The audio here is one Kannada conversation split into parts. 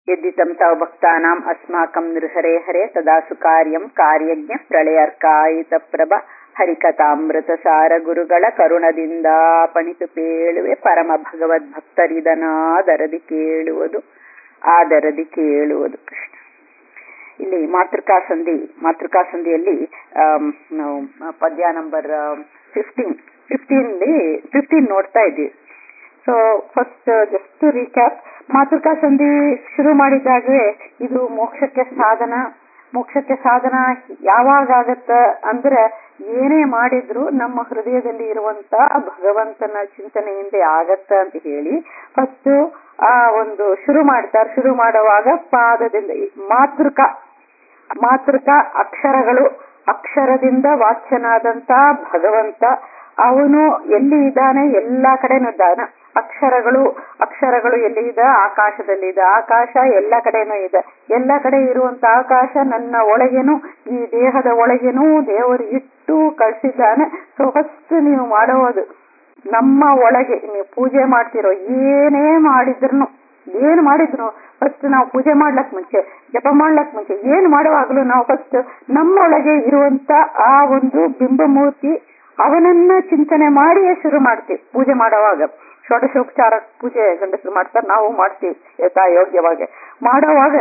यद्दितं तव भक्तानाम् अस्माकं नृहरे हरे तदा सुकार्यं ಕಾರ್ಯಜ್ಞ ಪ್ರಳಯರ್ಕಾಯಿತಪ್ರಭ ಹರಿಕಥಾಮೃತಸಾರ ಗುರುಗಳ ಕರುಣದಿಂದ ಪಣಿತು ಪೇಳುವೆ ಪರಮ ಭಗವದ್ಭಕ್ತರಿದನಾದರದಿ ಕೇಳುವುದು ಆದರದಿ ಕೇಳುವುದು ಕೃಷ್ಣ ಇಲ್ಲಿ ಮಾತೃಕಾ ಸಂಧಿ ಮಾತೃಕಾ ಸಂಧಿಯಲ್ಲಿ ನಾವು ಪದ್ಯ ನಂಬರ್ ಫಿಫ್ಟೀನ್ ಫಿಫ್ಟೀನ್ ಫಿಫ್ಟೀನ್ ನೋಡ್ತಾ ಇದ್ದೀವಿ ಸೊ ಫಸ್ಟ್ ಜಸ್ಟ್ ರೀಕ್ಯಾಪ್ ಮಾತೃಕಾ ಸಂಧಿ ಶುರು ಮಾಡಿದಾಗಲೇ ಇದು ಮೋಕ್ಷಕ್ಕೆ ಸಾಧನ ಮೋಕ್ಷಕ್ಕೆ ಸಾಧನ ಯಾವಾಗ ಆಗತ್ತ ಅಂದ್ರೆ ಏನೇ ಮಾಡಿದ್ರು ನಮ್ಮ ಹೃದಯದಲ್ಲಿ ಇರುವಂತ ಭಗವಂತನ ಚಿಂತನೆಯಿಂದ ಆಗತ್ತ ಅಂತ ಹೇಳಿ ಫಸ್ಟ್ ಆ ಒಂದು ಶುರು ಮಾಡ್ತಾರೆ ಶುರು ಮಾಡುವಾಗ ಪಾದದಿಂದ ಮಾತೃಕ ಮಾತೃಕ ಅಕ್ಷರಗಳು ಅಕ್ಷರದಿಂದ ವಾಚ್ಯನಾದಂತ ಭಗವಂತ ಅವನು ಎಲ್ಲಿ ಇದ್ದಾನೆ ಎಲ್ಲಾ ಕಡೆನೂ ಇದ್ದಾನೆ ಅಕ್ಷರಗಳು ಅಕ್ಷರಗಳು ಎಲ್ಲಿ ಇದೆ ಆಕಾಶದಲ್ಲಿ ಇದೆ ಆಕಾಶ ಎಲ್ಲ ಕಡೆನೂ ಇದೆ ಎಲ್ಲ ಕಡೆ ಇರುವಂತ ಆಕಾಶ ನನ್ನ ಒಳಗೇನು ಈ ದೇಹದ ಒಳಗೇನು ದೇವರು ಇಟ್ಟು ಕಳ್ಸಿದ್ದಾನೆ ಸೊ ಫಸ್ಟ್ ನೀವು ಮಾಡೋದು ನಮ್ಮ ಒಳಗೆ ನೀವು ಪೂಜೆ ಮಾಡ್ತಿರೋ ಏನೇ ಮಾಡಿದ್ರು ಏನ್ ಮಾಡಿದ್ರು ಫಸ್ಟ್ ನಾವು ಪೂಜೆ ಮಾಡ್ಲಕ್ ಮುಂಚೆ ಜಪ ಮಾಡ್ಲಕ್ ಮುಂಚೆ ಏನ್ ಮಾಡುವಾಗಲೂ ನಾವು ಫಸ್ಟ್ ನಮ್ಮೊಳಗೆ ಇರುವಂತ ಆ ಒಂದು ಬಿಂಬಮೂರ್ತಿ ಅವನನ್ನ ಚಿಂತನೆ ಮಾಡಿಯೇ ಶುರು ಮಾಡ್ತೀವಿ ಪೂಜೆ ಮಾಡುವಾಗ ಷೋಡಶೋಪಚಾರ ಪೂಜೆ ಗಂಡಸರು ಮಾಡ್ತಾರೆ ನಾವು ಮಾಡ್ತೀವಿ ಯಥಾ ಯೋಗ್ಯವಾಗಿ ಮಾಡುವಾಗ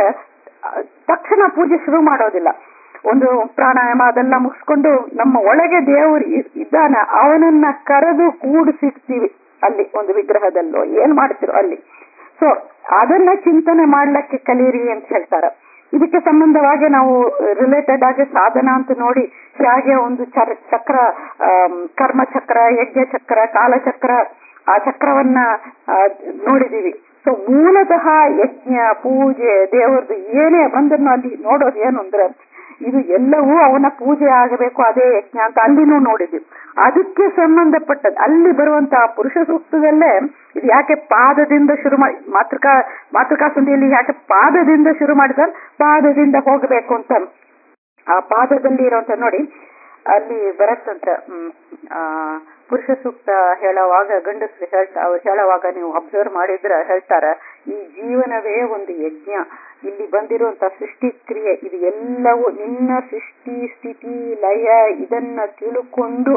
ತಕ್ಷಣ ಪೂಜೆ ಶುರು ಮಾಡೋದಿಲ್ಲ ಒಂದು ಪ್ರಾಣಾಯಾಮ ಅದೆಲ್ಲ ಮುಗಿಸ್ಕೊಂಡು ನಮ್ಮ ಒಳಗೆ ದೇವರು ಇದ್ದಾನ ಅವನನ್ನ ಕರೆದು ಕೂಡಿಸಿರ್ತೀವಿ ಅಲ್ಲಿ ಒಂದು ವಿಗ್ರಹದಲ್ಲೋ ಏನ್ ಮಾಡ್ತಿರೋ ಅಲ್ಲಿ ಸೊ ಅದನ್ನ ಚಿಂತನೆ ಮಾಡ್ಲಿಕ್ಕೆ ಕಲೀರಿ ಅಂತ ಹೇಳ್ತಾರೆ ಇದಕ್ಕೆ ಸಂಬಂಧವಾಗಿ ನಾವು ರಿಲೇಟೆಡ್ ಆಗಿ ಸಾಧನ ಅಂತ ನೋಡಿ ಹೇಗೆ ಒಂದು ಚಕ್ರ ಕರ್ಮ ಚಕ್ರ ಯಜ್ಞ ಚಕ್ರ ಕಾಲಚಕ್ರ ಆ ಚಕ್ರವನ್ನ ನೋಡಿದೀವಿ ಸೊ ಮೂಲತಃ ಯಜ್ಞ ಪೂಜೆ ದೇವರದು ಏನೇ ಬಂದನ್ನು ಅಲ್ಲಿ ನೋಡೋದು ಏನು ಅಂದ್ರೆ ಇದು ಎಲ್ಲವೂ ಅವನ ಪೂಜೆ ಆಗಬೇಕು ಅದೇ ಯಜ್ಞ ಅಂತ ಅಲ್ಲಿನೂ ನೋಡಿದ್ವಿ ಅದಕ್ಕೆ ಸಂಬಂಧಪಟ್ಟದ್ದು ಅಲ್ಲಿ ಬರುವಂತಹ ಪುರುಷ ಸೂಕ್ತದಲ್ಲೇ ಇದು ಯಾಕೆ ಪಾದದಿಂದ ಶುರು ಮಾಡಿ ಮಾತೃಕಾ ಮಾತೃಕಾ ಸಂಧಿಯಲ್ಲಿ ಯಾಕೆ ಪಾದದಿಂದ ಶುರು ಮಾಡಿದ್ರೆ ಪಾದದಿಂದ ಹೋಗಬೇಕು ಅಂತ ಆ ಪಾದದಲ್ಲಿ ಇರುವಂತ ನೋಡಿ ಅಲ್ಲಿ ಬರತ್ತಂತ ಆ ಪುರುಷ ಸೂಕ್ತ ಹೇಳುವಾಗ ಗಂಡಸರು ಹೇಳ್ತಾ ಅವ್ರು ಹೇಳುವಾಗ ನೀವು ಅಬ್ಸರ್ವ್ ಮಾಡಿದ್ರೆ ಹೇಳ್ತಾರ ಈ ಜೀವನವೇ ಒಂದು ಯಜ್ಞ ಇಲ್ಲಿ ಬಂದಿರುವಂತ ಸೃಷ್ಟಿ ಕ್ರಿಯೆ ಇದು ಎಲ್ಲವೂ ನಿನ್ನ ಸೃಷ್ಟಿ ಸ್ಥಿತಿ ಲಯ ಇದನ್ನ ತಿಳ್ಕೊಂಡು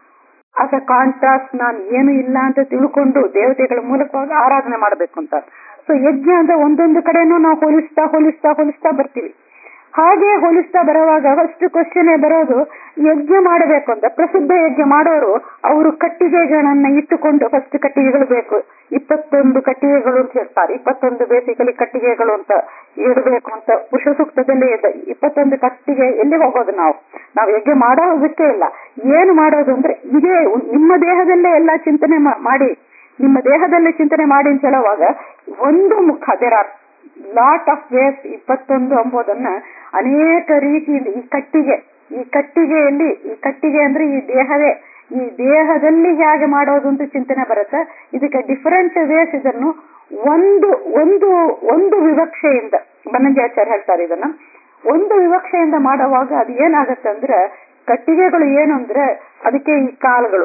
ಆಸ್ ಅ ಕಾಂಟ್ರಾಸ್ಟ್ ನಾನು ಏನು ಇಲ್ಲ ಅಂತ ತಿಳ್ಕೊಂಡು ದೇವತೆಗಳ ಮೂಲಕವಾಗಿ ಆರಾಧನೆ ಮಾಡ್ಬೇಕು ಅಂತ ಸೊ ಯಜ್ಞ ಅಂದ್ರೆ ಒಂದೊಂದು ಕಡೆನೂ ನಾವು ಹೋಲಿಸ್ತಾ ಹೋಲಿಸ್ತಾ ಹೋಲಿಸ್ತಾ ಬರ್ತೀವಿ ಹಾಗೆ ಹೋಲಿಸ್ತಾ ಬರುವಾಗ ಫಸ್ಟ್ ಕ್ವಶನ್ ಬರೋದು ಯಜ್ಞ ಮಾಡಬೇಕು ಅಂತ ಪ್ರಸಿದ್ಧ ಯಜ್ಞ ಮಾಡೋರು ಅವರು ಕಟ್ಟಿಗೆಗಳನ್ನ ಇಟ್ಟುಕೊಂಡು ಫಸ್ಟ್ ಕಟ್ಟಿಗೆಗಳು ಬೇಕು ಇಪ್ಪತ್ತೊಂದು ಕಟ್ಟಿಗೆಗಳು ಅಂತ ಹೇಳ್ತಾರೆ ಇಪ್ಪತ್ತೊಂದು ಬೇಸಿಕಲಿ ಕಟ್ಟಿಗೆಗಳು ಅಂತ ಇಡಬೇಕು ಅಂತ ಪುರುಷ ಸೂಕ್ತದಲ್ಲಿ ಇದೆ ಇಪ್ಪತ್ತೊಂದು ಕಟ್ಟಿಗೆ ಎಲ್ಲಿ ಹೋಗೋದು ನಾವು ನಾವು ಯಜ್ಞ ಮಾಡೋದಕ್ಕೆ ಇಲ್ಲ ಏನು ಮಾಡೋದು ಅಂದ್ರೆ ಇದೇ ನಿಮ್ಮ ದೇಹದಲ್ಲೇ ಎಲ್ಲಾ ಚಿಂತನೆ ಮಾಡಿ ನಿಮ್ಮ ದೇಹದಲ್ಲೇ ಚಿಂತನೆ ಮಾಡಿ ಅಂತ ಹೇಳುವಾಗ ಒಂದು ಮುಖ there are lot of ways ಇಪ್ಪತ್ತೊಂದು ಎಂಬುದನ್ನ ಅನೇಕ ರೀತಿಯಿಂದ ಈ ಕಟ್ಟಿಗೆ ಈ ಕಟ್ಟಿಗೆಯಲ್ಲಿ ಈ ಕಟ್ಟಿಗೆ ಅಂದ್ರೆ ಈ ದೇಹವೇ ಈ ದೇಹದಲ್ಲಿ ಹೇಗೆ ಮಾಡೋದು ಅಂತ ಚಿಂತನೆ ಬರುತ್ತೆ ಇದಕ್ಕೆ ಡಿಫರೆಂಟ್ ವೇಸ್ ಇದನ್ನು ಒಂದು ಒಂದು ಒಂದು ವಿವಕ್ಷೆಯಿಂದ ಬನ್ನಂಜಾಚಾರ್ಯ ಹೇಳ್ತಾರೆ ಇದನ್ನ ಒಂದು ವಿವಕ್ಷೆಯಿಂದ ಮಾಡುವಾಗ ಅದು ಏನಾಗತ್ತೆ ಅಂದ್ರೆ ಕಟ್ಟಿಗೆಗಳು ಏನು ಅಂದ್ರೆ ಅದಕ್ಕೆ ಈ ಕಾಲ್ಗಳು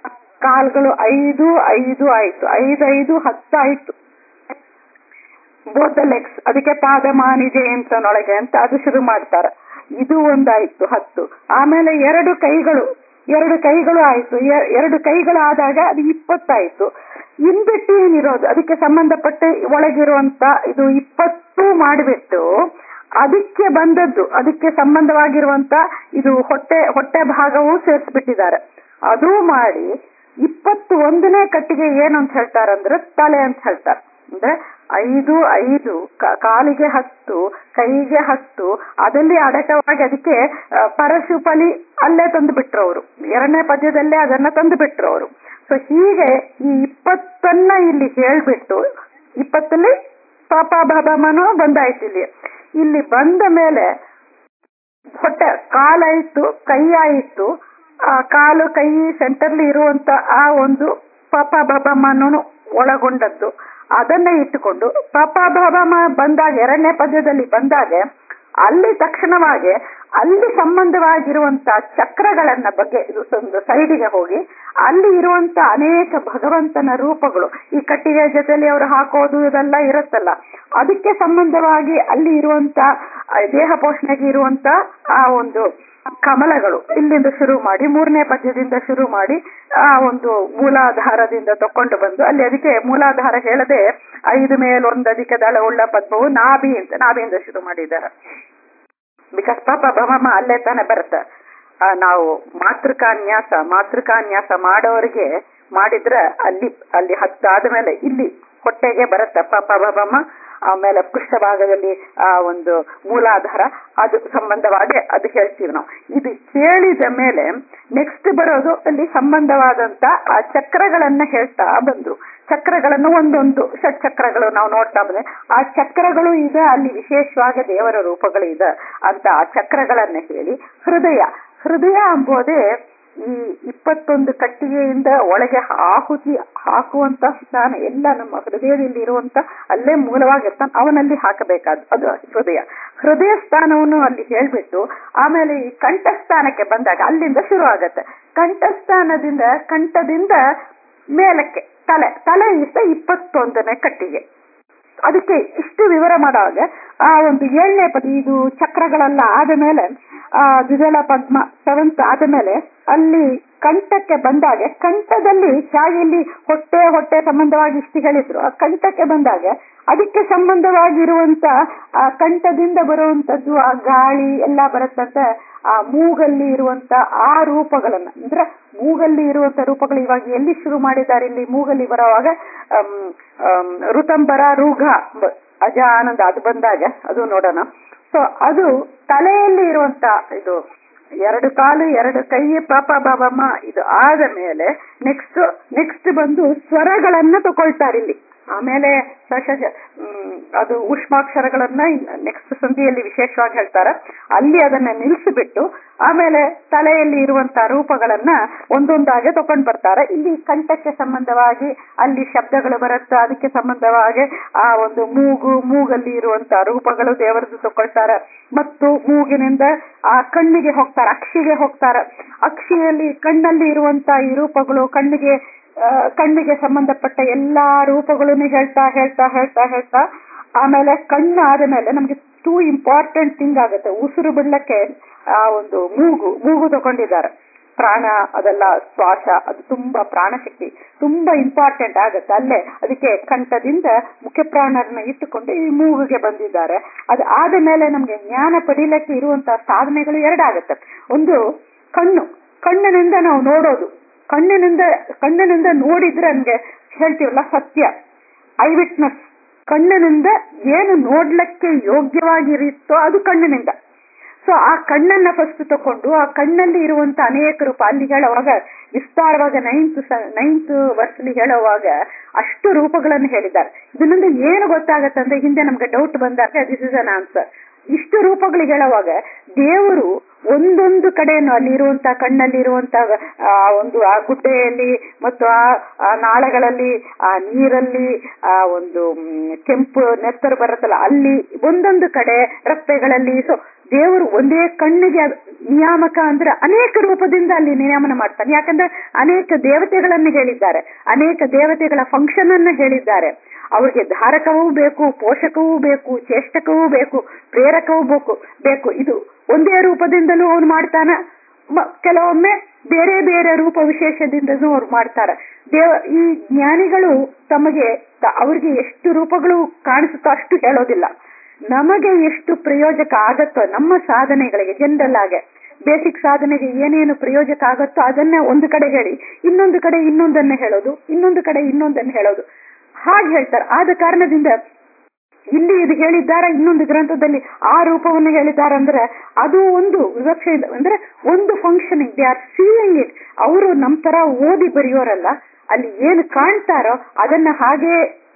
ಕಾಲ್ಗಳು ಐದು ಐದು ಆಯ್ತು ಐದು ಐದು ಹತ್ತು ಆಯ್ತು ಬೋತ್ ಲೆಗ್ಸ್ ಅದಕ್ಕೆ ಪಾದ ಮಾನಿಜೆ ಅಂತ ನೊಳಗೆ ಅಂತ ಅದು ಶುರು ಮಾಡ್ತಾರ ಇದು ಒಂದಾಯ್ತು ಹತ್ತು ಆಮೇಲೆ ಎರಡು ಕೈಗಳು ಎರಡು ಕೈಗಳು ಆಯ್ತು ಎರಡು ಕೈಗಳು ಆದಾಗ ಅದು ಇಪ್ಪತ್ತಾಯ್ತು ಇನ್ಬಿಟ್ಟು ಏನಿರೋದು ಅದಕ್ಕೆ ಸಂಬಂಧಪಟ್ಟ ಒಳಗಿರುವಂತ ಇದು ಇಪ್ಪತ್ತು ಮಾಡಿಬಿಟ್ಟು ಅದಕ್ಕೆ ಬಂದದ್ದು ಅದಕ್ಕೆ ಸಂಬಂಧವಾಗಿರುವಂತ ಇದು ಹೊಟ್ಟೆ ಹೊಟ್ಟೆ ಭಾಗವೂ ಸೇರಿಸ್ಬಿಟ್ಟಿದ್ದಾರೆ ಅದು ಮಾಡಿ ಇಪ್ಪತ್ತು ಒಂದನೇ ಕಟ್ಟಿಗೆ ಏನು ಅಂತ ಹೇಳ್ತಾರಂದ್ರೆ ತಲೆ ಅಂತ ಹೇಳ್ತಾರೆ ಅಂದ್ರೆ ಐದು ಐದು ಕಾಲಿಗೆ ಹತ್ತು ಕೈಗೆ ಹತ್ತು ಅದಲ್ಲಿ ಅಡಕವಾಗಿ ಅದಕ್ಕೆ ಪರಶುಪಲಿ ಅಲ್ಲೇ ತಂದು ಬಿಟ್ರು ಅವರು ಎರಡನೇ ಪದ್ಯದಲ್ಲೇ ಅದನ್ನ ತಂದು ಬಿಟ್ರು ಅವರು ಸೊ ಹೀಗೆ ಈ ಇಪ್ಪತ್ತನ್ನ ಇಲ್ಲಿ ಹೇಳ್ಬಿಟ್ಟು ಇಪ್ಪತ್ತಲ್ಲಿ ಪಾಪಾಭಾಬಮನೂ ಬಂದಾಯ್ತು ಇಲ್ಲಿ ಇಲ್ಲಿ ಬಂದ ಮೇಲೆ ಹೊಟ್ಟೆ ಕಾಲಾಯ್ತು ಕೈ ಆಯಿತು ಆ ಕಾಲು ಕೈ ಸೆಂಟರ್ಲಿ ಇರುವಂತ ಆ ಒಂದು ಪಾಪಾಭಾಬಮನೂ ಒಳಗೊಂಡದ್ದು ಅದನ್ನ ಇಟ್ಟುಕೊಂಡು ಪಾಪಾಭಾವ ಬಂದಾಗ ಎರಡನೇ ಪದ್ಯದಲ್ಲಿ ಬಂದಾಗ ಅಲ್ಲಿ ತಕ್ಷಣವಾಗಿ ಅಲ್ಲಿ ಸಂಬಂಧವಾಗಿರುವಂತ ಚಕ್ರಗಳನ್ನ ಬಗ್ಗೆ ಇದು ಒಂದು ಸೈಡಿಗೆ ಹೋಗಿ ಅಲ್ಲಿ ಇರುವಂತ ಅನೇಕ ಭಗವಂತನ ರೂಪಗಳು ಈ ಕಟ್ಟಿಗೆ ಜೊತೆಲಿ ಅವರು ಹಾಕೋದು ಇದೆಲ್ಲ ಇರುತ್ತಲ್ಲ ಅದಕ್ಕೆ ಸಂಬಂಧವಾಗಿ ಅಲ್ಲಿ ಇರುವಂತ ಆ, ದೇಹ ಪೋಷಣೆಗೆ ಇರುವಂತ ಆ ಒಂದು ಕಮಲಗಳು ಇಲ್ಲಿಂದ ಶುರು ಮಾಡಿ ಮೂರನೇ ಪದ್ಯದಿಂದ ಶುರು ಮಾಡಿ ಆ ಒಂದು ಮೂಲಾಧಾರದಿಂದ ತಕೊಂಡು ಬಂದು ಅಲ್ಲಿ ಅದಕ್ಕೆ ಮೂಲಾಧಾರ ಹೇಳದೆ ಐದು ಮೇಲೊಂದು ಅಧಿಕ ದಳವುಳ್ಳ ಪದ್ಮವು ನಾಭಿ ಅಂತ ನಾಭಿಯಿಂದ ಶುರು ಮಾಡಿದ್ದಾರೆ ಬಿಕಾಸ್ ಪಾಪ ಭಮಮ ಅಲ್ಲೇ ತಾನೇ ಬರುತ್ತೆ ಆ, ನಾವು ಮಾತೃಕಾನ್ಯಾಸ ಮಾತೃಕಾನ್ಯಾಸ ಮಾಡೋರಿಗೆ ಮಾಡಿದ್ರೆ ಅಲ್ಲಿ ಅಲ್ಲಿ ಹತ್ತಾದ ಮೇಲೆ ಇಲ್ಲಿ ಹೊಟ್ಟೆಗೆ ಬರುತ್ತೆ ಪಾಪ ಭಮಮ ಆಮೇಲೆ ಪೃಷ್ಠಭಾಗದಲ್ಲಿ ಆ ಒಂದು ಮೂಲಾಧಾರ ಅದು ಸಂಬಂಧವಾಗಿ ಅದು ಹೇಳ್ತೀವಿ ನಾವು ಇದು ಕೇಳಿದ ಮೇಲೆ ನೆಕ್ಸ್ಟ್ ಬರೋದು ಅಲ್ಲಿ ಸಂಬಂಧವಾದಂತ ಆ ಚಕ್ರಗಳನ್ನ ಹೇಳ್ತಾ ಬಂದ್ರು ಚಕ್ರಗಳನ್ನು ಒಂದೊಂದು ಷಟ್ ಚಕ್ರಗಳು ನಾವು ನೋಡ್ತಾ ಬಂದ್ರೆ ಆ ಚಕ್ರಗಳು ಇದೆ ಅಲ್ಲಿ ವಿಶೇಷವಾಗಿ ದೇವರ ರೂಪಗಳು ಇದೆ ಅಂತ ಆ ಚಕ್ರಗಳನ್ನ ಹೇಳಿ ಹೃದಯ ಹೃದಯ ಎಂಬುದೇ ಈ ಇಪ್ಪತ್ತೊಂದು ಕಟ್ಟಿಗೆಯಿಂದ ಒಳಗೆ ಆಹುತಿ ಹಾಕುವಂತ ಸ್ಥಾನ ಎಲ್ಲ ನಮ್ಮ ಹೃದಯದಲ್ಲಿ ಇರುವಂತ ಅಲ್ಲೇ ಮೂಲವಾಗಿರ್ತಾನೆ ಅವನಲ್ಲಿ ಹಾಕಬೇಕಾದ ಅದು ಹೃದಯ ಹೃದಯ ಸ್ಥಾನವನ್ನು ಅಲ್ಲಿ ಹೇಳ್ಬಿಟ್ಟು ಆಮೇಲೆ ಈ ಕಂಠಸ್ಥಾನಕ್ಕೆ ಬಂದಾಗ ಅಲ್ಲಿಂದ ಶುರು ಆಗತ್ತೆ ಕಂಠಸ್ಥಾನದಿಂದ ಕಂಠದಿಂದ ಮೇಲಕ್ಕೆ ತಲೆ ತಲೆ ಇಷ್ಟ ಇಪ್ಪತ್ತೊಂದನೇ ಕಟ್ಟಿಗೆ ಅದಕ್ಕೆ ಇಷ್ಟು ವಿವರ ಮಾಡುವಾಗ ಆ ಒಂದು ಏಳನೇ ಪದ ಇದು ಚಕ್ರಗಳೆಲ್ಲ ಆದ ಮೇಲೆ ಆ ದ್ವಿದಳ ಪದ್ಮ ಸೆವೆಂತ್ ಆದ ಮೇಲೆ ಅಲ್ಲಿ ಕಂಠಕ್ಕೆ ಬಂದಾಗ ಕಂಠದಲ್ಲಿ ಹೇಗೆ ಹೊಟ್ಟೆ ಹೊಟ್ಟೆ ಸಂಬಂಧವಾಗಿ ಇಷ್ಟು ಹೇಳಿದ್ರು ಆ ಕಂಠಕ್ಕೆ ಬಂದಾಗ ಅದಕ್ಕೆ ಸಂಬಂಧವಾಗಿರುವಂತ ಆ ಕಂಠದಿಂದ ಬರುವಂತದ್ದು ಆ ಗಾಳಿ ಎಲ್ಲ ಬರುತ್ತಂತ ಆ ಮೂಗಲ್ಲಿ ಇರುವಂತ ಆ ರೂಪಗಳನ್ನ ಅಂದ್ರೆ ಮೂಗಲ್ಲಿ ಇರುವಂತ ರೂಪಗಳು ಇವಾಗ ಎಲ್ಲಿ ಶುರು ಮಾಡಿದ್ದಾರೆ ಇಲ್ಲಿ ಮೂಗಲ್ಲಿ ಬರುವಾಗ ಅಮ್, ಅಮ್, ಋತಂಬರ ರೂಘ ಬ- ಅಜ ಆನಂದ ಅದು ಬಂದಾಗ ಅದು ನೋಡೋಣ ಸೊ ಅದು ತಲೆಯಲ್ಲಿ ಇರುವಂತ ಇದು ಎರಡು ಕಾಲು ಎರಡು ಕೈ ಪಾಪ ಬಾಬಮ್ಮ ಇದು ಆದ ಮೇಲೆ ನೆಕ್ಸ್ಟ್ ನೆಕ್ಸ್ಟ್ ಬಂದು ಸ್ವರಗಳನ್ನ ತಗೊಳ್ತಾರೆ ಇಲ್ಲಿ ಆಮೇಲೆ ಶ- ಶ- ಶ- ಹ್ಮ್, ಅದು ಊಷ್ಮಾಕ್ಷರಗಳನ್ನ ನೆಕ್ಸ್ಟ್ ಸಂಧಿಯಲ್ಲಿ ವಿಶೇಷವಾಗಿ ಹೇಳ್ತಾರೆ ಅಲ್ಲಿ ಅದನ್ನ ನಿಲ್ಲಿಸಿಬಿಟ್ಟು ಆಮೇಲೆ ತಲೆಯಲ್ಲಿ ಇರುವಂತ ರೂಪಗಳನ್ನ ಒಂದೊಂದಾಗಿ ತಕೊಂಡ್ ಬರ್ತಾರೆ ಇಲ್ಲಿ ಕಂಠಕ್ಕೆ ಸಂಬಂಧವಾಗಿ ಅಲ್ಲಿ ಶಬ್ದಗಳು ಬರುತ್ತೆ ಅದಕ್ಕೆ ಸಂಬಂಧವಾಗಿ ಆ ಒಂದು ಮೂಗು ಮೂಗಲ್ಲಿ ಇರುವಂತ ರೂಪಗಳು ದೇವರದ್ದು ತಕೊಳ್ತಾರೆ ಮತ್ತು ಮೂಗಿನಿಂದ ಆ ಕಣ್ಣಿಗೆ ಹೋಗ್ತಾರೆ ಅಕ್ಷಿಗೆ ಹೋಗ್ತಾರೆ ಅಕ್ಷಿಯಲ್ಲಿ ಕಣ್ಣಲ್ಲಿ ಇರುವಂತ ಈ ರೂಪಗಳು ಕಣ್ಣಿಗೆ ಆ, ಕಣ್ಣಿಗೆ ಸಂಬಂಧಪಟ್ಟ ಎಲ್ಲಾ ರೂಪಗಳನ್ನು ಹೇಳ್ತಾ ಹೇಳ್ತಾ ಹೇಳ್ತಾ ಹೇಳ್ತಾ ಆಮೇಲೆ ಕಣ್ಣು ಆದ ಮೇಲೆ ನಮ್ಗೆ ಟೂ ಇಂಪಾರ್ಟೆಂಟ್ ಥಿಂಗ್ ಆಗುತ್ತೆ ಉಸಿರು ಬಿಡ್ಲಕ್ಕೆ ಆ ಒಂದು ಮೂಗು ಮೂಗು ತಗೊಂಡಿದ್ದಾರೆ ಪ್ರಾಣ ಅದೆಲ್ಲ ಶ್ವಾಸ ಅದು ತುಂಬಾ ಪ್ರಾಣಶಕ್ತಿ ತುಂಬಾ ಇಂಪಾರ್ಟೆಂಟ್ ಆಗುತ್ತೆ ಅಲ್ಲೇ ಅದಕ್ಕೆ ಕಂಠದಿಂದ ಮುಖ್ಯ ಪ್ರಾಣರನ್ನ ಇಟ್ಟುಕೊಂಡು ಈ ಮೂಗಿಗೆ ಬಂದಿದ್ದಾರೆ ಅದು ಆದ ಮೇಲೆ ನಮ್ಗೆ ಜ್ಞಾನ ಪಡೀಲಿಕ್ಕೆ ಇರುವಂತಹ ಸಾಧನೆಗಳು ಎರಡಾಗತ್ತೆ ಒಂದು ಕಣ್ಣು ಕಣ್ಣಿನಿಂದ ನಾವು ನೋಡೋದು ಕಣ್ಣಿನಿಂದ ಕಣ್ಣಿನಿಂದ ನೋಡಿದ್ರೆ ನಮ್ಗೆ ಹೇಳ್ತೀವಲ್ಲ ಸತ್ಯ ಐ ವಿಟ್ನೆಸ್ ಕಣ್ಣಿನಿಂದ ಏನು ನೋಡ್ಲಿಕ್ಕೆ ಯೋಗ್ಯವಾಗಿರುತ್ತೋ ಅದು ಕಣ್ಣಿನಿಂದ ಸೊ ಆ ಕಣ್ಣನ್ನ ಫಸ್ಟ್ ತಕೊಂಡು ಆ ಕಣ್ಣಲ್ಲಿ ಇರುವಂತ ಅನೇಕ ರೂಪ ಅಲ್ಲಿ ಹೇಳುವಾಗ ವಿಸ್ತಾರವಾಗ ನೈನ್ತ್ ನೈನ್ತ್ ವರ್ಷಲಿ ಹೇಳುವಾಗ ಅಷ್ಟು ರೂಪಗಳನ್ನು ಹೇಳಿದ್ದಾರೆ ಇದರಿಂದ ಏನು ಗೊತ್ತಾಗತ್ತೆ ಅಂದ್ರೆ ಹಿಂದೆ ನಮ್ಗೆ ಡೌಟ್ ಬಂದಾಗ ದಿಸ್ ಇಸ್ ಅನ್ ಆನ್ಸರ್ ಇಷ್ಟು ರೂಪಗಳು ಹೇಳುವಾಗ ದೇವರು ಒಂದೊಂದು ಕಡೆಯನ್ನು ಅಲ್ಲಿ ಇರುವಂತ ಕಣ್ಣಲ್ಲಿ ಇರುವಂತ ಆ ಒಂದು ಆ ಗುಡ್ಡೆಯಲ್ಲಿ ಮತ್ತು ಆ ಆ ನಾಳಗಳಲ್ಲಿ ಆ ನೀರಲ್ಲಿ ಆ ಒಂದು ಮ್, ಕೆಂಪು ನೆತ್ತರು ಬರುತ್ತಲ್ಲ ಅಲ್ಲಿ ಒಂದೊಂದು ಕಡೆ ರಸ್ತೆಗಳಲ್ಲಿ ಸೊ ದೇವರು ಒಂದೇ ಕಣ್ಣಿಗೆ ಅದು ನಿಯಾಮಕ ಅಂದ್ರೆ ಅನೇಕ ರೂಪದಿಂದ ಅಲ್ಲಿ ನಿಯಮನ ಮಾಡ್ತಾನೆ ಯಾಕಂದ್ರೆ ಅನೇಕ ದೇವತೆಗಳನ್ನು ಹೇಳಿದ್ದಾರೆ ಅನೇಕ ದೇವತೆಗಳ ಫಂಕ್ಷನ್ ಅನ್ನ ಹೇಳಿದ್ದಾರೆ ಅವ್ರಿಗೆ ಧಾರಕವೂ ಬೇಕು ಪೋಷಕವೂ ಬೇಕು ಚೇಷ್ಟಕವೂ ಬೇಕು ಪ್ರೇರಕವೂ ಬೇಕು ಬೇಕು ಇದು ಒಂದೇ ರೂಪದಿಂದಲೂ ಅವನು ಮಾಡ್ತಾನ ಮ- ಕೆಲವೊಮ್ಮೆ ಬೇರೆ ಬೇರೆ ರೂಪ ವಿಶೇಷದಿಂದಲೂ ಅವ್ರು ಮಾಡ್ತಾರೆ ದೇವ ಈ ಜ್ಞಾನಿಗಳು ತಮಗೆ ತ- ಅವ್ರಿಗೆ ಎಷ್ಟು ರೂಪಗಳು ಕಾಣಿಸುತ್ತೋ ಅಷ್ಟು ಹೇಳೋದಿಲ್ಲ ನಮಗೆ ಎಷ್ಟು ಪ್ರಯೋಜಕ ಆಗತ್ತೋ ನಮ್ಮ ಸಾಧನೆಗಳಿಗೆ ಜನರಲ್ ಆಗಿ ಬೇಸಿಕ್ ಸಾಧನೆಗೆ ಏನೇನು ಪ್ರಯೋಜಕ ಆಗತ್ತೋ ಅದನ್ನ ಒಂದು ಕಡೆ ಹೇಳಿ ಇನ್ನೊಂದು ಕಡೆ ಇನ್ನೊಂದನ್ನ ಹೇಳೋದು ಇನ್ನೊಂದು ಕಡೆ ಇನ್ನೊಂದನ್ನ ಹೇಳೋದು ಹಾಗೆ ಹೇಳ್ತಾರೆ ಆದ ಕಾರಣದಿಂದ ಇಲ್ಲಿ ಇದು ಹೇಳಿದ್ದಾರೆ ಇನ್ನೊಂದು ಗ್ರಂಥದಲ್ಲಿ ಆ ರೂಪವನ್ನು ಹೇಳಿದ್ದಾರೆ ಅಂದ್ರೆ ಅದು ಒಂದು ವಿವಕ್ಷೆ ಇದೆ. ಅಂದ್ರೆ ಒಂದು functioning they are seeing it ಅವರು ನಮ್ ತರ ಓದಿ ಬರೆಯೋರಲ್ಲ ಅಲ್ಲಿ ಏನು ಕಾಣ್ತಾರೋ ಅದನ್ನ ಹಾಗೆ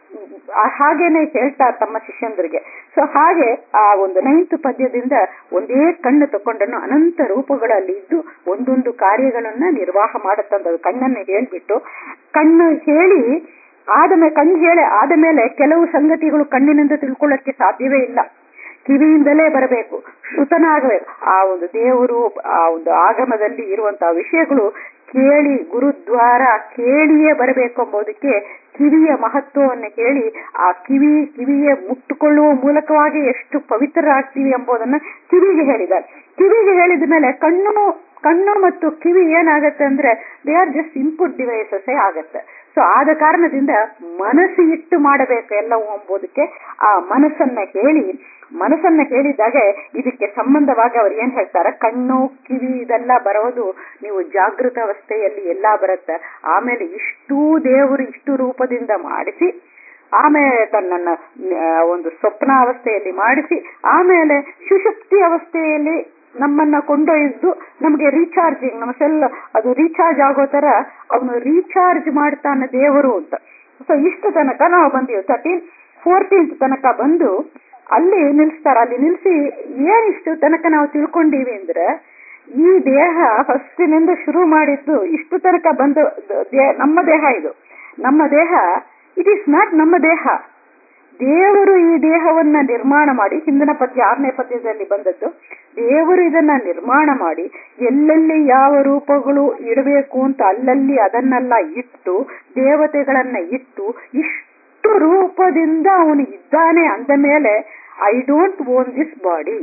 ಆ ಹಾಗೇನೆ ಹೇಳ್ತಾರೆ ತಮ್ಮ ಶಿಷ್ಯಂದ್ರಿಗೆ ಸೊ ಹಾಗೆ ಆ ಒಂದು ನೈನ್ತ್ ಪದ್ಯದಿಂದ ಒಂದೇ ಕಣ್ಣು ತಕೊಂಡನ್ನು ಅನಂತ ರೂಪಗಳಲ್ಲಿ ಇದ್ದು ಒಂದೊಂದು ಕಾರ್ಯಗಳನ್ನ ನಿರ್ವಾಹ ಮಾಡುತ್ತಂದದು ಕಣ್ಣನ್ನು ಹೇಳ್ಬಿಟ್ಟು ಕಣ್ಣು ಹೇಳಿ ಆದ ಮೇಲೆ ಕಣ್ಣು ಹೇಳಿ ಆದ ಮೇಲೆ ಕೆಲವು ಸಂಗತಿಗಳು ಕಣ್ಣಿನಿಂದ ತಿಳ್ಕೊಳ್ಳಕ್ಕೆ ಸಾಧ್ಯವೇ ಇಲ್ಲ ಕಿವಿಯಿಂದಲೇ ಬರಬೇಕು ಶ್ರುತನಾಗಬೇಕು ಆ ಒಂದು ದೇವರು ಆ ಒಂದು ಆಗಮದಲ್ಲಿ ಇರುವಂತಹ ವಿಷಯಗಳು ಕೇಳಿ ಗುರುದ್ವಾರ ಕೇಳಿಯೇ ಬರಬೇಕು ಎಂಬುದಕ್ಕೆ ಕಿವಿಯ ಮಹತ್ವವನ್ನು ಹೇಳಿ ಆ ಕಿವಿ ಕಿವಿಯ ಮುಟ್ಟುಕೊಳ್ಳುವ ಮೂಲಕವಾಗಿ ಎಷ್ಟು ಪವಿತ್ರರಾಗ್ತೀವಿ ಎಂಬುದನ್ನ ಕಿವಿಗೆ ಹೇಳಿದ್ದಾರೆ ಕಿವಿಗೆ ಹೇಳಿದ ಮೇಲೆ ಕಣ್ಣು ಕಣ್ಣು ಮತ್ತು ಕಿವಿ ಏನಾಗತ್ತೆ ಅಂದ್ರೆ they are just input devices ಆಗತ್ತೆ ಸೊ ಆದ ಕಾರಣದಿಂದ ಮನಸ್ಸು ಇಟ್ಟು ಮಾಡಬೇಕು ಎಲ್ಲವೂ ಎಂಬುದಕ್ಕೆ ಆ ಮನಸ್ಸನ್ನ ಹೇಳಿ ಮನಸ್ಸನ್ನ ಹೇಳಿದಾಗ ಇದಕ್ಕೆ ಸಂಬಂಧವಾಗಿ ಅವ್ರು ಏನ್ ಹೇಳ್ತಾರೆ ಕಣ್ಣು ಕಿವಿ ಇದೆಲ್ಲ ಬರೋದು ನೀವು ಜಾಗೃತ ಅವಸ್ಥೆಯಲ್ಲಿ ಎಲ್ಲಾ ಬರುತ್ತೆ ಆಮೇಲೆ ಇಷ್ಟೂ ದೇವರು ಇಷ್ಟು ರೂಪದಿಂದ ಮಾಡಿಸಿ ಆಮೇಲೆ ತನ್ನನ್ನ ಒಂದು ಸ್ವಪ್ನ ಅವಸ್ಥೆಯಲ್ಲಿ ಮಾಡಿಸಿ ಆಮೇಲೆ ಸುಷುಪ್ತಿ ಅವಸ್ಥೆಯಲ್ಲಿ ನಮ್ಮನ್ನ ಕೊಂಡೊಯ್ದು ನಮಗೆ ರೀಚಾರ್ಜಿಂಗ್ ನಮ್ಮ ಸೆಲ್ ಅದು ರೀಚಾರ್ಜ್ ಆಗೋ ತರ ಅವನು ರೀಚಾರ್ಜ್ ಮಾಡ್ತಾನೆ ದೇವರು ಅಂತ ಸೊ ಇಷ್ಟು ತನಕ ನಾವು ಬಂದೀವಿ ತರ್ಟೀನ್ ಫೋರ್ಟೀನ್ತ್ ತನಕ ಬಂದು ಅಲ್ಲಿ ನಿಲ್ಸ್ತಾರ ಅಲ್ಲಿ ನಿಲ್ಸಿ ಏನಿಷ್ಟು ತನಕ ನಾವು ತಿಳ್ಕೊಂಡೀವಿ ಅಂದ್ರೆ ಈ ದೇಹ ಫಸ್ಟಿನಿಂದ ಶುರು ಮಾಡಿದ್ದು ಇಷ್ಟು ತನಕ ಬಂದು ನಮ್ಮ ದೇಹ ಇದು ನಮ್ಮ ದೇಹ ಇಟ್ ಈಸ್ ನಾಟ್ ನಮ್ಮ ದೇಹ ದೇವರು ಈ ದೇಹವನ್ನ ನಿರ್ಮಾಣ ಮಾಡಿ ಹಿಂದಿನ ಪದ್ಯ ಆರನೇ ಪದ್ಯದಲ್ಲಿ ಬಂದದ್ದು ದೇವರು ಇದನ್ನ ನಿರ್ಮಾಣ ಮಾಡಿ ಎಲ್ಲೆಲ್ಲಿ ಯಾವ ರೂಪಗಳು ಇಡಬೇಕು ಅಂತ ಅಲ್ಲಲ್ಲಿ ಅದನ್ನೆಲ್ಲ ಇಟ್ಟು ದೇವತೆಗಳನ್ನ ಇಟ್ಟು ಇಷ್ಟು ರೂಪದಿಂದ ಅವನು ಇದ್ದಾನೆ ಅಂದ ಮೇಲೆ I don't own this body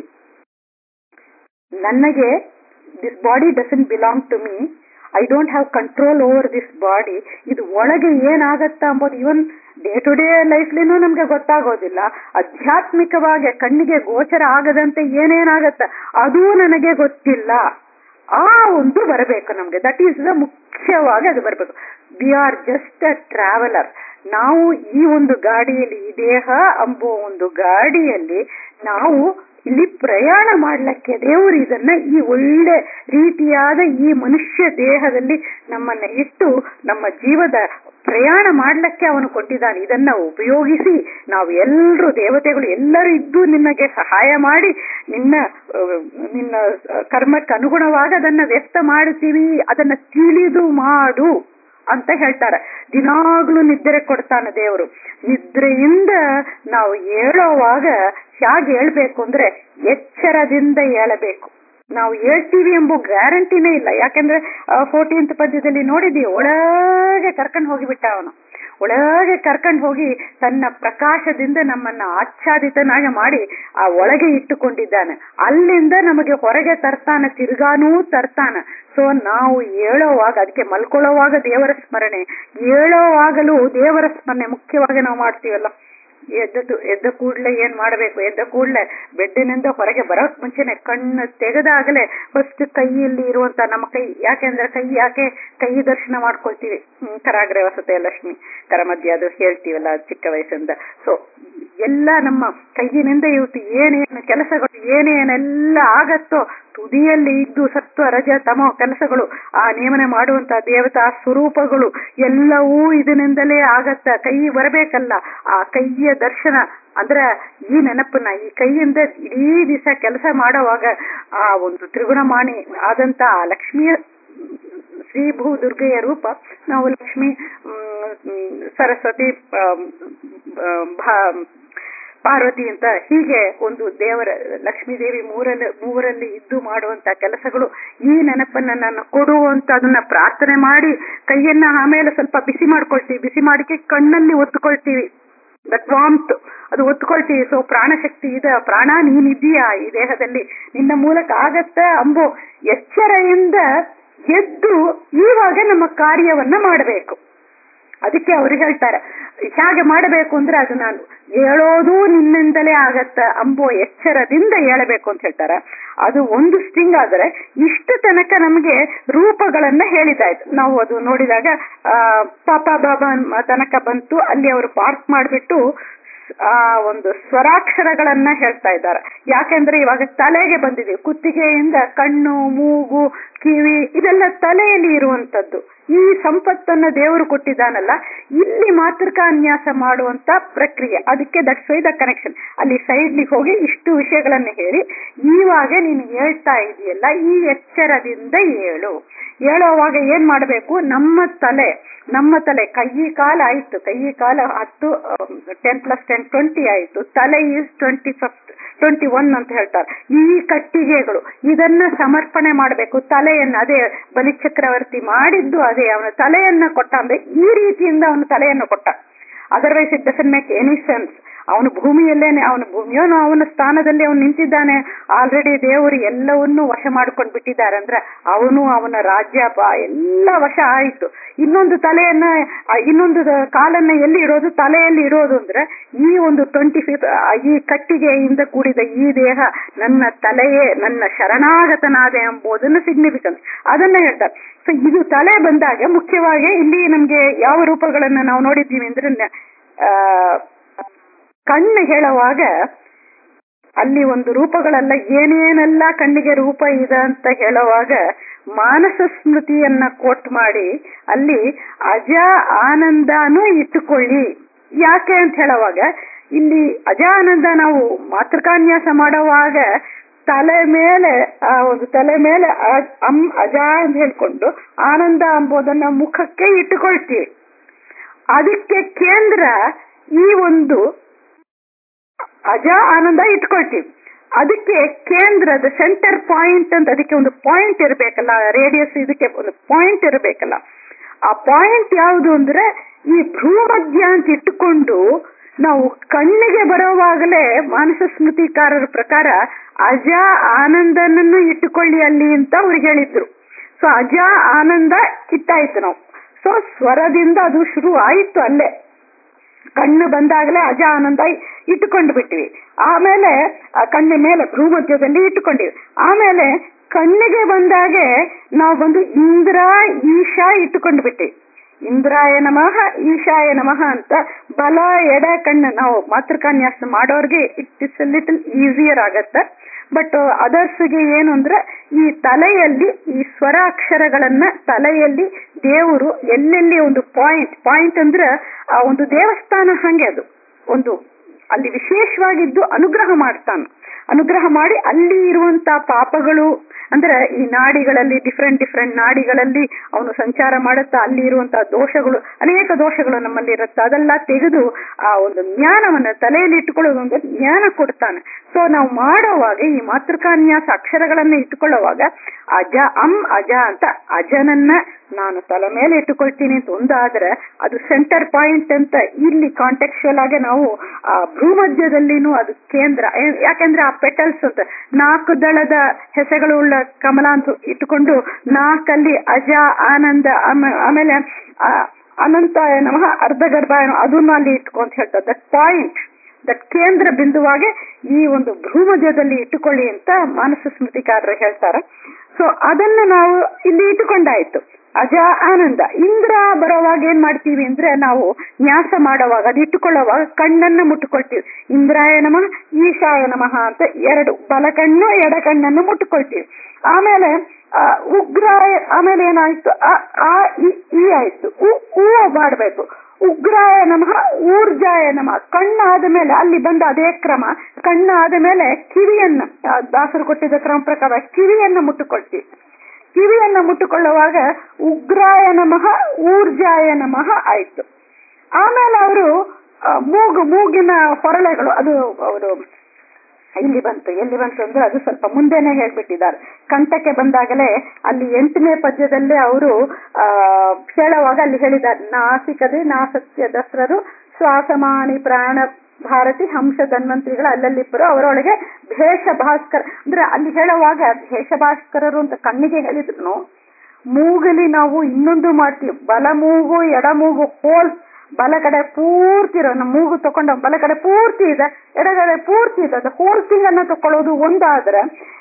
ನನಗೆ this body doesn't belong to me I don't have control over this body ಇದು ಒಳಗೆ ಏನಾಗತ್ತ ಅಂಬೋದು ಇವನ್ ಡೇ ಟು ಡೇ ಲೈಫ್ಲಿನೂ ನಮ್ಗೆ ಗೊತ್ತಾಗೋದಿಲ್ಲ ಆಧ್ಯಾತ್ಮಿಕವಾಗಿ ಕಣ್ಣಿಗೆ ಗೋಚರ ಆಗದಂತೆ ಏನೇನಾಗತ್ತ ಅದೂ ನನಗೆ ಗೊತ್ತಿಲ್ಲ ಆ ಒಂದು ಬರಬೇಕು ನಮ್ಗೆ ದಟ್ ಈಸ್ ದ ಮುಖ್ಯವಾಗಿ ಅದು ಬರಬೇಕು we are just a traveller ನಾವು ಈ ಒಂದು ಗಾಡಿಯಲ್ಲಿ ಈ ದೇಹ ಎಂಬೋ ಒಂದು ಗಾಡಿಯಲ್ಲಿ ನಾವು ಇಲ್ಲಿ ಪ್ರಯಾಣ ಮಾಡ್ಲಿಕ್ಕೆ ದೇವರು ಇದನ್ನ ಈ ಒಳ್ಳೆ ರೀತಿಯಾದ ಈ ಮನುಷ್ಯ ದೇಹದಲ್ಲಿ ನಮ್ಮನ್ನ ಇಟ್ಟು ನಮ್ಮ ಜೀವದ ಪ್ರಯಾಣ ಮಾಡ್ಲಿಕ್ಕೆ ಅವನು ಕೊಟ್ಟಿದ್ದಾನೆ ಇದನ್ನ ಉಪಯೋಗಿಸಿ ನಾವು ಎಲ್ಲರೂ ದೇವತೆಗಳು ಎಲ್ಲರೂ ಇದ್ದು ನಿನಗೆ ಸಹಾಯ ಮಾಡಿ ನಿನ್ನ ನಿನ್ನ ಕರ್ಮಕ್ಕೆ ಅನುಗುಣವಾಗಿ ಅದನ್ನ ವ್ಯಕ್ತ ಮಾಡ್ತೀವಿ ಅದನ್ನ ತಿಳಿದು ಮಾಡು ಅಂತ ಹೇಳ್ತಾರೆ ದಿನಾಗ್ಲೂ ನಿದ್ರೆ ಕೊಡ್ತಾನೆ ದೇವರು ನಿದ್ರೆಯಿಂದ ನಾವು ಹೇಳೋವಾಗ ಹೇಗೆ ಹೇಳ್ಬೇಕು ಅಂದ್ರೆ ಎಚ್ಚರದಿಂದ ಹೇಳಬೇಕು ನಾವು ಹೇಳ್ತೀವಿ ಎಂಬ ಗ್ಯಾರಂಟಿನೇ ಇಲ್ಲ ಯಾಕಂದ್ರೆ ಫೋರ್ಟೀನ್ತ್ ಪದ್ಯದಲ್ಲಿ ನೋಡಿದೀವಿ ಒಳಗೆ ಕರ್ಕೊಂಡು ಹೋಗಿಬಿಟ್ಟ ಅವನು ಒಳಗೆ ಕರ್ಕೊಂಡು ಹೋಗಿ ತನ್ನ ಪ್ರಕಾಶದಿಂದ ನಮ್ಮನ್ನ ಆಚ್ಛಾದಿತನಾಗಿ ಮಾಡಿ ಆ ಒಳಗೆ ಇಟ್ಟುಕೊಂಡಿದ್ದಾನೆ ಅಲ್ಲಿಂದ ನಮಗೆ ಹೊರಗೆ ತರ್ತಾನ ತಿರ್ಗಾನೂ ತರ್ತಾನ ಸೊ ನಾವು ಹೇಳೋವಾಗ ಅದಕ್ಕೆ ಮಲ್ಕೊಳ್ಳೋವಾಗ ದೇವರ ಸ್ಮರಣೆ ಹೇಳೋವಾಗಲೂ ದೇವರ ಸ್ಮರಣೆ ಮುಖ್ಯವಾಗಿ ನಾವು ಮಾಡ್ತೀವಲ್ಲ ಎದ್ದದ್ದು ಎದ್ದ ಕೂಡ್ಲೆ ಏನ್ ಮಾಡಬೇಕು ಎದ್ದ ಕೂಡ್ಲೆ ಬೆಡ್ಡಿನಿಂದ ಹೊರಗೆ ಬರೋಕ್ ಮುಂಚೆನೆ ಕಣ್ಣು ತೆಗೆದಾಗಲೇ ಫಸ್ಟ್ ಕೈಯಲ್ಲಿ ಇರುವಂತ ನಮ್ಮ ಕೈ ಯಾಕೆಂದ್ರೆ ಕೈ ಯಾಕೆ ಕೈ ದರ್ಶನ ಮಾಡ್ಕೊಳ್ತೀವಿ ಹ್ಮ್ ಕರಾಗ್ರೆ ವಸತೆ ಲಕ್ಷ್ಮಿ ಕರಮಧ್ಯ ಅದು ಹೇಳ್ತೀವಲ್ಲ ಚಿಕ್ಕ ವಯಸ್ಸಿಂದ ಸೊ ಎಲ್ಲ ನಮ್ಮ ಕೈಯಿನಿಂದ ಇವತ್ತು ಏನೇನು ಕೆಲಸಗಳು ಏನೇನೆಲ್ಲ ಆಗತ್ತೋ ತುದಿಯಲ್ಲಿ ಇದ್ದು ಸತ್ವ ರಜ ತಮ ಕೆಲಸಗಳು ಆ ನೇಮನೆ ಮಾಡುವಂತ ದೇವತಾ ಸ್ವರೂಪಗಳು ಎಲ್ಲವೂ ಇದರಿಂದಲೇ ಆಗತ್ತ ಕೈ ಬರಬೇಕಲ್ಲ ಆ ಕೈಯ ದರ್ಶನ ಅಂದ್ರ ಈ ನೆನಪನ್ನ ಈ ಕೈಯಿಂದ ಇಡೀ ದಿವಸ ಕೆಲಸ ಮಾಡುವಾಗ ಆ ಒಂದು ತ್ರಿಗುಣಮಾಣಿ ಆದಂತ ಆ ಲಕ್ಷ್ಮಿಯ ಶ್ರೀ ಭೂ ದುರ್ಗೆಯ ರೂಪ ನಾವು ಲಕ್ಷ್ಮಿ ಸರಸ್ವತಿ ಪಾರ್ವತಿ ಅಂತ ಹೀಗೆ ಒಂದು ದೇವರ ಲಕ್ಷ್ಮೀ ದೇವಿ ಮೂರಲ್ಲಿ ಮೂವರಲ್ಲಿ ಇದ್ದು ಮಾಡುವಂತ ಕೆಲಸಗಳು ಈ ನೆನಪನ್ನ ನಾನು ಕೊಡುವಂತ ಅದನ್ನ ಪ್ರಾರ್ಥನೆ ಮಾಡಿ ಕೈಯನ್ನ ಆಮೇಲೆ ಸ್ವಲ್ಪ ಬಿಸಿ ಮಾಡ್ಕೊಳ್ತೀವಿ ಬಿಸಿ ಮಾಡಿಕೆ ಕಣ್ಣಲ್ಲಿ ಒತ್ತುಕೊಳ್ತೀವಿ ದಟ್ ವಾಮ್ತ್ ಅದು ಒತ್ಕೊಳ್ತೀವಿ ಸೊ ಪ್ರಾಣಶಕ್ತಿ ಇದೆ ಪ್ರಾಣ ನೀನಿದ್ದೀಯಾ ಈ ದೇಹದಲ್ಲಿ ನಿನ್ನ ಮೂಲಕ ಆಗತ್ತ ಅಂಬೋ ಎಚ್ಚರೆಯಿಂದ ಎದ್ದು ಇವಾಗ ನಮ್ಮ ಕಾರ್ಯವನ್ನ ಮಾಡಬೇಕು ಅದಕ್ಕೆ ಅವ್ರು ಹೇಳ್ತಾರೆ ಹೇಗೆ ಮಾಡಬೇಕು ಅಂದ್ರೆ ಅದು ನಾನು ಹೇಳೋದು ನಿನ್ನಿಂದಲೇ ಆಗತ್ತ ಅಂಬೋ ಎಚ್ಚರದಿಂದ ಹೇಳಬೇಕು ಅಂತ ಹೇಳ್ತಾರೆ ಅದು ಒಂದು ಸ್ಟಿಂಗ್ ಆದರೆ ಇಷ್ಟು ತನಕ ನಮಗೆ ರೂಪಗಳನ್ನ ಹೇಳಿದಾಯ್ತು ನಾವು ಅದು ನೋಡಿದಾಗ ಆ ಪಾಪ ಬಾಬಾ ತನಕ ಬಂತು ಅಲ್ಲಿ ಅವರು ಪಾರ್ಕ್ ಮಾಡಿಬಿಟ್ಟು ಆ ಒಂದು ಸ್ವರಾಕ್ಷರಗಳನ್ನ ಹೇಳ್ತಾ ಇದ್ದಾರೆ ಯಾಕೆಂದ್ರೆ ಇವಾಗ ತಲೆಗೆ ಬಂದಿದೆ ಕುತ್ತಿಗೆಯಿಂದ ಕಣ್ಣು ಮೂಗು ಕಿವಿ ಇದೆಲ್ಲ ತಲೆಯಲ್ಲಿ ಇರುವಂತದ್ದು ಈ ಸಂಪತ್ತನ್ನ ದೇವರು ಕೊಟ್ಟಿದ್ದಾನಲ್ಲ ಇಲ್ಲಿ ಮಾತೃಕಾನ್ಯಾಸ ಮಾಡುವಂತ ಪ್ರಕ್ರಿಯೆ ಅದಕ್ಕೆ ದಟ್ಸ್ ವೈ ದ ಕನೆಕ್ಷನ್ ಅಲ್ಲಿ ಸೈಡ್ಲಿಗೆ ಹೋಗಿ ಇಷ್ಟು ವಿಷಯಗಳನ್ನ ಹೇಳಿ ಇವಾಗ ನೀನು ಹೇಳ್ತಾ ಇದೆಯಲ್ಲ ಈ ಎಚ್ಚರದಿಂದ ಹೇಳು ಹೇಳುವಾಗ ಏನ್ ಮಾಡಬೇಕು ನಮ್ಮ ತಲೆ ನಮ್ಮ ತಲೆ ಕೈ ಕಾಲ ಆಯ್ತು ಕೈ ಕಾಲ ಹತ್ತು ಟೆನ್ ಪ್ಲಸ್ ಟೆನ್ ಟ್ವೆಂಟಿ ಆಯ್ತು ತಲೆ is twenty first twenty one ಅಂತ ಹೇಳ್ತಾರೆ ಈ ಕಟ್ಟಿಗೆಗಳು ಇದನ್ನ ಸಮರ್ಪಣೆ ಮಾಡಬೇಕು ತಲೆಯನ್ನ ಅದೇ ಬಲಿಚಕ್ರವರ್ತಿ ಮಾಡಿದ್ದು ಅದೇ ಅವನ ತಲೆಯನ್ನ ಕೊಟ್ಟ ಅಂದ್ರೆ ಈ ರೀತಿಯಿಂದ ಅವನು ತಲೆಯನ್ನು ಕೊಟ್ಟ otherwise it doesn't make any sense ಅವನು ಭೂಮಿಯಲ್ಲೇನೆ ಅವನ ಭೂಮಿಯೋನು ಅವನ ಸ್ಥಾನದಲ್ಲಿ ಅವನು ನಿಂತಿದ್ದಾನೆ ಆಲ್ರೆಡಿ ದೇವರು ಎಲ್ಲವನ್ನೂ ವಶ ಮಾಡ್ಕೊಂಡು ಬಿಟ್ಟಿದ್ದಾರೆ ಅಂದ್ರೆ ಅವನು ಅವನ ರಾಜ್ಯ ಎಲ್ಲ ವಶ ಆಯಿತು ಇನ್ನೊಂದು ತಲೆಯನ್ನ ಇನ್ನೊಂದು ಕಾಲನ್ನ ಎಲ್ಲಿ ಇರೋದು ತಲೆಯಲ್ಲಿ ಇರೋದು ಅಂದ್ರೆ ಈ ಒಂದು ಟ್ವೆಂಟಿ ಫಿಫ್ತ್ ಈ ಕಟ್ಟಿಗೆಯಿಂದ ಕೂಡಿದ ಈ ದೇಹ ನನ್ನ ತಲೆಯೇ ನನ್ನ ಶರಣಾಗತನಾದೆ ಎಂಬುದನ್ನು ಸಿಗ್ನಿಫಿಕೆನ್ಸ್ ಅದನ್ನ ಹೇಳ್ತಾರೆ ಸೊ ಇದು ತಲೆ ಬಂದಾಗ ಮುಖ್ಯವಾಗಿ ಇಲ್ಲಿ ನಮ್ಗೆ ಯಾವ ರೂಪಗಳನ್ನ ನಾವು ನೋಡಿದ್ದೀವಿ ಅಂದ್ರೆ ಕಣ್ಣು ಹೇಳುವಾಗ ಅಲ್ಲಿ ಒಂದು ರೂಪಗಳೆಲ್ಲ ಏನೇನೆಲ್ಲ ಕಣ್ಣಿಗೆ ರೂಪ ಇದೆ ಅಂತ ಹೇಳುವಾಗ ಮಾನಸ ಸ್ಮೃತಿಯನ್ನ ಕೋಟ್ ಮಾಡಿ ಅಲ್ಲಿ ಅಜ ಆನಂದನೂ ಇಟ್ಟುಕೊಳ್ಳಿ ಯಾಕೆ ಅಂತ ಹೇಳುವಾಗ ಇಲ್ಲಿ ಅಜ ಆನಂದ ನಾವು ಮಾತೃಕಾನ್ಯಾಸ ಮಾಡುವಾಗ ತಲೆ ಮೇಲೆ ಆ ಒಂದು ತಲೆ ಮೇಲೆ ಅಂ ಅಜ ಅಂತ ಹೇಳ್ಕೊಂಡು ಆನಂದ ಎಂಬುದನ್ನ ಮುಖಕ್ಕೆ ಇಟ್ಟುಕೊಳ್ತೀವಿ ಅದಕ್ಕೆ ಕೇಂದ್ರ ಈ ಒಂದು ಅಜ ಆನಂದ ಇಟ್ಕೊಳ್ತೀವಿ ಅದಕ್ಕೆ ಕೇಂದ್ರದ ಸೆಂಟರ್ ಪಾಯಿಂಟ್ ಅಂತ ಅದಕ್ಕೆ ಒಂದು ಪಾಯಿಂಟ್ ಇರಬೇಕಲ್ಲ ರೇಡಿಯಸ್ ಇದಕ್ಕೆ ಒಂದು ಪಾಯಿಂಟ್ ಇರಬೇಕಲ್ಲ ಆ ಪಾಯಿಂಟ್ ಯಾವುದು ಅಂದ್ರೆ ಈ ಭ್ರೂಮಧ್ಯ ಅಂತ ಇಟ್ಟುಕೊಂಡು ನಾವು ಕಣ್ಣಿಗೆ ಬರೋವಾಗಲೇ ಮಾನಸ ಸ್ಮೃತಿಕಾರರ ಪ್ರಕಾರ ಅಜ ಆನಂದನನ್ನು ಇಟ್ಟುಕೊಳ್ಳಿ ಅಲ್ಲಿ ಅಂತ ಅವ್ರಿಗೆ ಹೇಳಿದ್ರು ಸೊ ಅಜ ಆನಂದ ಇಟ್ಟಾಯ್ತು ನಾವು ಸೊ ಸ್ವರದಿಂದ ಅದು ಶುರು ಆಯಿತು ಅಲ್ಲೇ ಕಣ್ಣು ಬಂದಾಗಲೇ ಅಜ ಆನಂದ ಇಟ್ಟುಕೊಂಡು ಬಿಟ್ಟಿವಿ ಆಮೇಲೆ ಕಣ್ಣ ಮೇಲೆ ಭೂಮಧ್ಯದಲ್ಲಿ ಇಟ್ಟುಕೊಂಡಿವಿ ಆಮೇಲೆ ಕಣ್ಣಿಗೆ ಬಂದಾಗೆ ನಾವು ಬಂದು ಇಂದ್ರ ಈಶಾ ಇಟ್ಟುಕೊಂಡು ಬಿಟ್ಟಿವಿ ಇಂದ್ರಾಯ ನಮಃ ಈಶಾಯ ನಮಃ ಅಂತ ಬಲ ಎಡ ಕಣ್ಣು ನಾವು ಮಾತೃಕಾನ್ಯಾಸ ಮಾಡೋರ್ಗೆ ಇಟ್ ಇಸ್ ಲಿಟಲ್ ಈಸಿಯರ್ ಆಗತ್ತೆ ಬಟ್ ಅದರ್ಸ್ಗೆ ಏನು ಅಂದ್ರೆ ಈ ತಲೆಯಲ್ಲಿ ಈ ಸ್ವರ ಅಕ್ಷರಗಳನ್ನ ತಲೆಯಲ್ಲಿ ದೇವರು ಎಲ್ಲೆಲ್ಲಿ ಒಂದು ಪಾಯಿಂಟ್ ಪಾಯಿಂಟ್ ಅಂದ್ರೆ ಆ ಒಂದು ದೇವಸ್ಥಾನ ಹಂಗೆ ಅದು ಒಂದು ಅಲ್ಲಿ ವಿಶೇಷವಾಗಿದ್ದು ಅನುಗ್ರಹ ಮಾಡ್ತಾನೆ ಅನುಗ್ರಹ ಮಾಡಿ ಅಲ್ಲಿ ಇರುವಂತ ಪಾಪಗಳು ಅಂದ್ರೆ ಈ ನಾಡಿಗಳಲ್ಲಿ ಡಿಫ್ರೆಂಟ್ ಡಿಫ್ರೆಂಟ್ ನಾಡಿಗಳಲ್ಲಿ ಅವನು ಸಂಚಾರ ಮಾಡುತ್ತಾ ಅಲ್ಲಿ ಇರುವಂತಹ ದೋಷಗಳು ಅನೇಕ ದೋಷಗಳು ನಮ್ಮಲ್ಲಿ ಇರುತ್ತೆ ಅದೆಲ್ಲ ತೆಗೆದು ಆ ಒಂದು ಜ್ಞಾನವನ್ನ ತಲೆಯಲ್ಲಿ ಇಟ್ಟುಕೊಳ್ಳೋದು ಒಂದು ಜ್ಞಾನ ಕೊಡ್ತಾನೆ ಸೊ ನಾವು ಮಾಡುವಾಗ ಈ ಮಾತೃಕಾನ್ಯಾಸ ಅಕ್ಷರಗಳನ್ನ ಇಟ್ಟುಕೊಳ್ಳುವಾಗ ಅಜ ಅಂ ಅಜ ಅಂತ ಅಜನನ್ನ ನಾನು ತಲೆ ಮೇಲೆ ಇಟ್ಟುಕೊಳ್ತೀನಿ ಅಂತ ಒಂದಾದ್ರೆ ಅದು ಸೆಂಟರ್ ಪಾಯಿಂಟ್ ಅಂತ ಇಲ್ಲಿ ಕಾಂಟೆಕ್ಚುಯಲ್ ಆಗಿ ನಾವು ಆ ಭೂಮಧ್ಯದಲ್ಲಿನೂ ಅದು ಕೇಂದ್ರ ಯಾಕೆಂದ್ರೆ ಆ ಪೆಟಲ್ಸ್ ಅಂತ ನಾಲ್ಕು ದಳದ ಹೆಸಗಳು ಉಳ್ಳ ಕಮಲ ಅಂತ ಇಟ್ಟುಕೊಂಡು ನಾಲ್ಕಲ್ಲಿ ಅಜ ಆನಂದ ಆಮೇಲೆ ಅನಂತ ನಮಃ ಅರ್ಧ ಗರ್ಭ ಅದನ್ನು ಅಲ್ಲಿ ಇಟ್ಕೊಂತ ಹೇಳ್ತಾರೆ ದಟ್ ಪಾಯಿಂಟ್ ದಟ್ ಕೇಂದ್ರ ಬಿಂದುವಾಗಿ ಈ ಒಂದು ಭೂಮಧ್ಯದಲ್ಲಿ ಇಟ್ಟುಕೊಳ್ಳಿ ಅಂತ ಮಾನಸ ಸ್ಮೃತಿಕಾರರು ಹೇಳ್ತಾರೆ ಸೊ ಅದನ್ನ ನಾವು ಇಲ್ಲಿ ಇಟ್ಟುಕೊಂಡಾಯ್ತು ಅಜ ಆನಂದ ಇಂದ್ರ ಬರೋವಾಗ ಏನ್ ಮಾಡ್ತೀವಿ ಅಂದ್ರೆ ನಾವು ನ್ಯಾಸ ಮಾಡುವಾಗ ಅದು ಇಟ್ಟುಕೊಳ್ಳುವಾಗ ಕಣ್ಣನ್ನ ಮುಟ್ಟುಕೊಳ್ತೀವಿ ಇಂದ್ರಾಯ ನಮಃ ಈಶಾಯ ನಮಃ ಅಂತ ಎರಡು ಬಲ ಕಣ್ಣು ಎಡ ಕಣ್ಣನ್ನು ಮುಟ್ಟುಕೊಳ್ತೀವಿ ಆಮೇಲೆ ಉಗ್ರಾಯ ಆಮೇಲೆ ಏನಾಯ್ತು ಆ ಈ ಆಯ್ತು ಹೂ ಮಾಡಬೇಕು ಉಗ್ರಾಯ ನಮಃ ಊರ್ಜಾಯ ನಮಃ ಕಣ್ಣಾದ ಮೇಲೆ ಅಲ್ಲಿ ಬಂದ ಅದೇ ಕ್ರಮ ಕಣ್ಣಾದ ಮೇಲೆ ಕಿವಿಯನ್ನ ದಾಸರು ಕೊಟ್ಟಿದ್ದ ಕ್ರಮ ಪ್ರಕಾರ ಕಿವಿಯನ್ನ ಮುಟ್ಟುಕೊಳ್ತೀವಿ ಕಿವಿಯನ್ನ ಮುಟ್ಟುಕೊಳ್ಳುವಾಗ ಉಗ್ರಾಯ ನಮಃ ಊರ್ಜಾಯ ನಮಃ ಆಯ್ತು ಆಮೇಲೆ ಅವರು ಮೂಗು ಮೂಗಿನ ಹೊರಳೆಗಳು ಅದು ಅವರು ಇಲ್ಲಿ ಬಂತು ಎಲ್ಲಿ ಬಂತು ಅಂದ್ರೆ ಅದು ಸ್ವಲ್ಪ ಮುಂದೆನೆ ಹೇಳ್ಬಿಟ್ಟಿದ್ದಾರೆ ಕಂಠಕ್ಕೆ ಬಂದಾಗಲೇ ಅಲ್ಲಿ ಎಂಟನೇ ಪದ್ಯದಲ್ಲೇ ಅವರು ಆ ಹೇಳುವಾಗ ಅಲ್ಲಿ ಹೇಳಿದ್ದಾರೆ ನಾಸಿಕದೆ ನಾಸತ್ಯ ದಸರರು ಶ್ವಾಸಮಾನಿ ಪ್ರಾಣ ಭಾರತಿ ಹಂಸ ಧನ್ವಂತರಿಗಳು ಅಲ್ಲಲ್ಲಿಬ್ಬರು ಅವರೊಳಗೆ ಭೇಷ ಭಾಸ್ಕರ್ ಅಂದ್ರೆ ಅಲ್ಲಿ ಹೇಳುವಾಗ ಭೇಷ ಭಾಸ್ಕರರು ಅಂತ ಕಣ್ಣಿಗೆ ಹೇಳಿದ್ರು ಮೂಗಲಿ ನಾವು ಇನ್ನೊಂದು ಮಾಡ್ತೀವಿ ಬಲ ಮೂಗು ಎಡ ಮೂಗು ಹೋಲ್ ಬಲ ಕಡೆ ಪೂರ್ತಿ ಇರೋ ನಮ್ಮ ಮೂಗು ತಗೊಂಡು ಬಲ ಕಡೆ ಪೂರ್ತಿ ಇದೆ ಎಡಗಡೆ ಪೂರ್ತಿ ಇದೆ ಅದು ಹೋಲ್ ಥಿಂಗ್ ಅನ್ನ ತಕೊಳ್ಳೋದು ಒಂದಾದ್ರೆ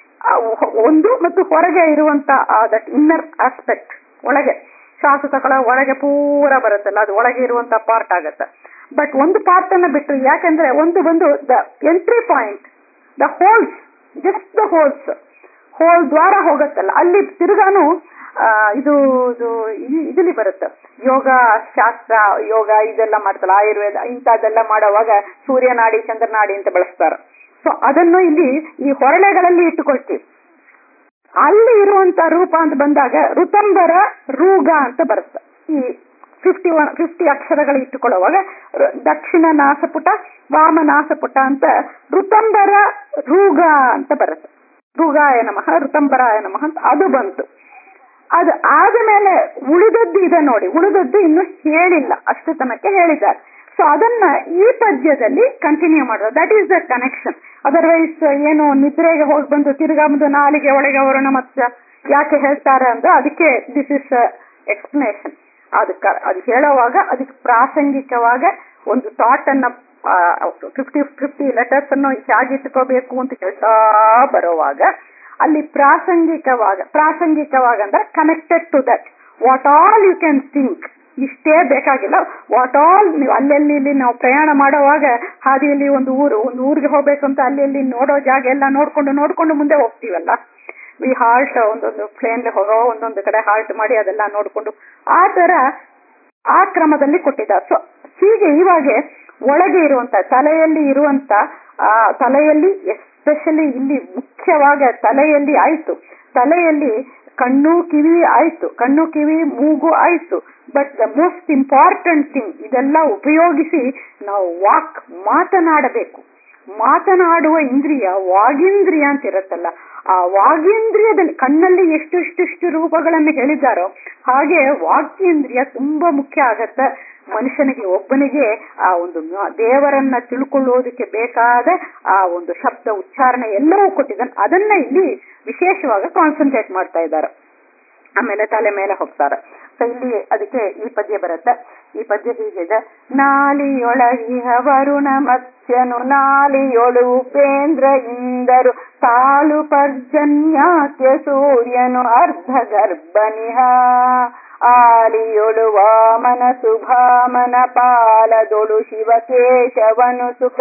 ಒಂದು ಮತ್ತು ಹೊರಗೆ ಇರುವಂತ ದಟ್ ಇನ್ನರ್ ಆಸ್ಪೆಕ್ಟ್ ಒಳಗೆ ಶ್ವಾಸ ತಗೊಳ್ಳೋ ಒಳಗೆ ಪೂರ ಬರುತ್ತಲ್ಲ ಅದು ಒಳಗೆ ಇರುವಂತ ಪಾರ್ಟ್ ಆಗತ್ತೆ ಬಟ್ ಒಂದು ಪಾರ್ಟ್ ಅನ್ನ ಬಿಟ್ಟು ಯಾಕಂದ್ರೆ ಒಂದು ಬಂದು the entry point the holes just the holes hole ದ್ವಾರ ಹೋಗತ್ತಲ್ಲ ಅಲ್ಲಿ ತಿರುಗಾನು ಇದು ಇದು ಇದರಲ್ಲಿ ಬರುತ್ತೆ ಯೋಗ ಶಾಸ್ತ್ರ ಯೋಗ ಇದೆಲ್ಲ ಮಾಡ್ತಲ್ಲ ಆಯುರ್ವೇದ ಇಂಥದ್ದೆಲ್ಲ ಮಾಡುವಾಗ ಸೂರ್ಯನಾಡಿ ಚಂದ್ರನಾಡಿ ಅಂತ ಬಳಸ್ತಾರೆ ಸೊ ಅದನ್ನು ಇಲ್ಲಿ ಈ ಹೊರಳೆಗಳಲ್ಲಿ ಇಟ್ಟುಕೊಳ್ತೀವಿ ಅಲ್ಲಿ ಇರುವಂತ ರೂಪ ಅಂತ ಬಂದಾಗ ಋತಂಬರ ರೂಗ ಅಂತ ಬರುತ್ತೆ ಈ ಫಿಫ್ಟಿ ಒನ್ ಫಿಫ್ಟಿ ಅಕ್ಷರಗಳು ಇಟ್ಟುಕೊಳ್ಳುವಾಗ ರ- ದಕ್ಷಿಣ ನಾಸಪುಟ ವಾಮ ನಾಸಪುಟ ಅಂತ ಋತಂಬರ ಋಗ ಅಂತ ಬರುತ್ತೆ ಋಗಾಯ ನಮಃ ಋತಂಬರಾಯ ನಮಃ ಅಂತ ಅದು ಬಂತು ಅದು ಆದಮೇಲೆ ಉಳಿದದ್ದು ಇದೆ ನೋಡಿ ಉಳಿದದ್ದು ಇನ್ನು ಹೇಳಿಲ್ಲ ಅಷ್ಟು ತನಕ ಹೇಳಿದ್ದಾರೆ ಸೊ ಅದನ್ನ ಈ ಪದ್ಯದಲ್ಲಿ ಕಂಟಿನ್ಯೂ ಮಾಡೋದು that is the connection otherwise ಏನು ನಿದ್ರೆಗೆ ಹೋಗಿ ಬಂದು ತಿರ್ಗಾ ಬಂದು ನಾಲಿಗೆ ಒಳಗೆ ವರುಣ ಮತ್ತೆ ಯಾಕೆ ಹೇಳ್ತಾರೆ ಅಂದ್ರೆ ಅದಕ್ಕೆ ದಿಸ್ ಇಸ್ ಎಕ್ಸ್ಪ್ಲನೇಷನ್ ಅದಕ್ಕೆ ಅದು ಹೇಳುವಾಗ ಅದಕ್ಕೆ ಪ್ರಾಸಂಗಿಕವಾಗ ಒಂದು ಥಾಟ್ ಅನ್ನ ಫಿಫ್ಟಿ ಫಿಫ್ಟಿ ಲೆಟರ್ಸ್ ಅನ್ನು ಹೇಗೆ ಇಟ್ಕೋಬೇಕು ಅಂತ ಹೇಳ್ತಾ ಬರುವಾಗ ಅಲ್ಲಿ ಪ್ರಾಸಂಗಿಕವಾಗ ಪ್ರಾಸಂಗಿಕವಾಗ ಅಂದ್ರೆ connected to that what all you can think ಇಷ್ಟೇ ಬೇಕಾಗಿಲ್ಲ ವಾಟ್ ಆಲ್ ನೀವು ಅಲ್ಲೆಲ್ಲಿ ಇಲ್ಲಿ ನಾವು ಪ್ರಯಾಣ ಮಾಡುವಾಗ ಹಾದಿಯಲ್ಲಿ ಒಂದು ಊರು ಒಂದು ಊರಿಗೆ ಹೋಗ್ಬೇಕು ಅಂತ ಅಲ್ಲಿ ಅಲ್ಲಿ ನೋಡೋ ಜಾಗ ಎಲ್ಲ ನೋಡ್ಕೊಂಡು ನೋಡ್ಕೊಂಡು ಮುಂದೆ ಹೋಗ್ತೀವಲ್ಲ ವಿ ಹಾಲ್ಟ್ ಒಂದೊಂದು ಪ್ಲೇನ್ ಹೋಗೋ ಒಂದೊಂದು ಕಡೆ ಹಾಲ್ಟ್ ಮಾಡಿ ಅದೆಲ್ಲ ನೋಡ್ಕೊಂಡು ಆ ತರ ಆ ಕ್ರಮದಲ್ಲಿ ಕೊಟ್ಟಿದ್ದಾರೆ ಸೊ ಹೀಗೆ ಇವಾಗ ಒಳಗೆ ಇರುವಂತ ತಲೆಯಲ್ಲಿ ಇರುವಂತ ಆ ತಲೆಯಲ್ಲಿ ಎಸ್ಪೆಷಲಿ ಇಲ್ಲಿ ಮುಖ್ಯವಾಗಿ ತಲೆಯಲ್ಲಿ ಆಯ್ತು ತಲೆಯಲ್ಲಿ ಕಣ್ಣು ಕಿವಿ ಆಯ್ತು ಕಣ್ಣು ಕಿವಿ ಮೂಗು ಆಯ್ತು but the most important thing ಇದೆಲ್ಲ ಉಪಯೋಗಿಸಿ ನಾವು ವಾಕ್ ಮಾತನಾಡಬೇಕು ಮಾತನಾಡುವ ಇಂದ್ರಿಯ ವಾಗೀಂದ್ರಿಯ ಅಂತ ಇರುತ್ತಲ್ಲ ಆ ವಾಗೀಂದ್ರಿಯದಲ್ಲಿ ಕಣ್ಣಲ್ಲಿ ಎಷ್ಟು ಇಷ್ಟಿಷ್ಟು ರೂಪಗಳನ್ನು ಹೇಳಿದ್ದಾರೋ ಹಾಗೆ ವಾಕ್ಯೇಂದ್ರಿಯ ತುಂಬಾ ಮುಖ್ಯ ಆಗತ್ತೆ ಮನುಷ್ಯನಿಗೆ ಒಬ್ಬನಿಗೆ ಆ ಒಂದು ಮ- ದೇವರನ್ನ ತಿಳ್ಕೊಳ್ಳೋದಕ್ಕೆ ಬೇಕಾದ ಆ ಒಂದು ಶಬ್ದ ಉಚ್ಚಾರಣೆ ಎಲ್ಲವೂ ಕೊಟ್ಟಿದ್ದಾನೆ ಅದನ್ನ ಇಲ್ಲಿ ವಿಶೇಷವಾಗಿ ಕಾನ್ಸಂಟ್ರೇಟ್ ಮಾಡ್ತಾ ಇದ್ದಾರೆ ಆಮೇಲೆ ತಲೆ ಮೇಲೆ ಹೋಗ್ತಾರೆ ಸೊ ಇಲ್ಲಿ ಅದಕ್ಕೆ ಈ ಪದ್ಯ ಬರುತ್ತೆ ಈ ಪದ್ಯ ಹೀಗಿದೆ ನಾಲಿಯೊಳಗಿಹ ವರುಣ ಮತ್ಸ್ಯನು ನಾಲಿಯೊಳು ಉಪೇಂದ್ರ ಇಂದರು ತಾಳು ಪರ್ಜನ್ಯಾತ್ಯ ಸೂರ್ಯನು ಅರ್ಧ ಗರ್ಭನಿಹ ಆಲಿಯೊಳು ವಾಮನ ಸುಭಾಮನ ಪಾಲದೊಳು ಶಿವಕೇಶವನು ಸುಖ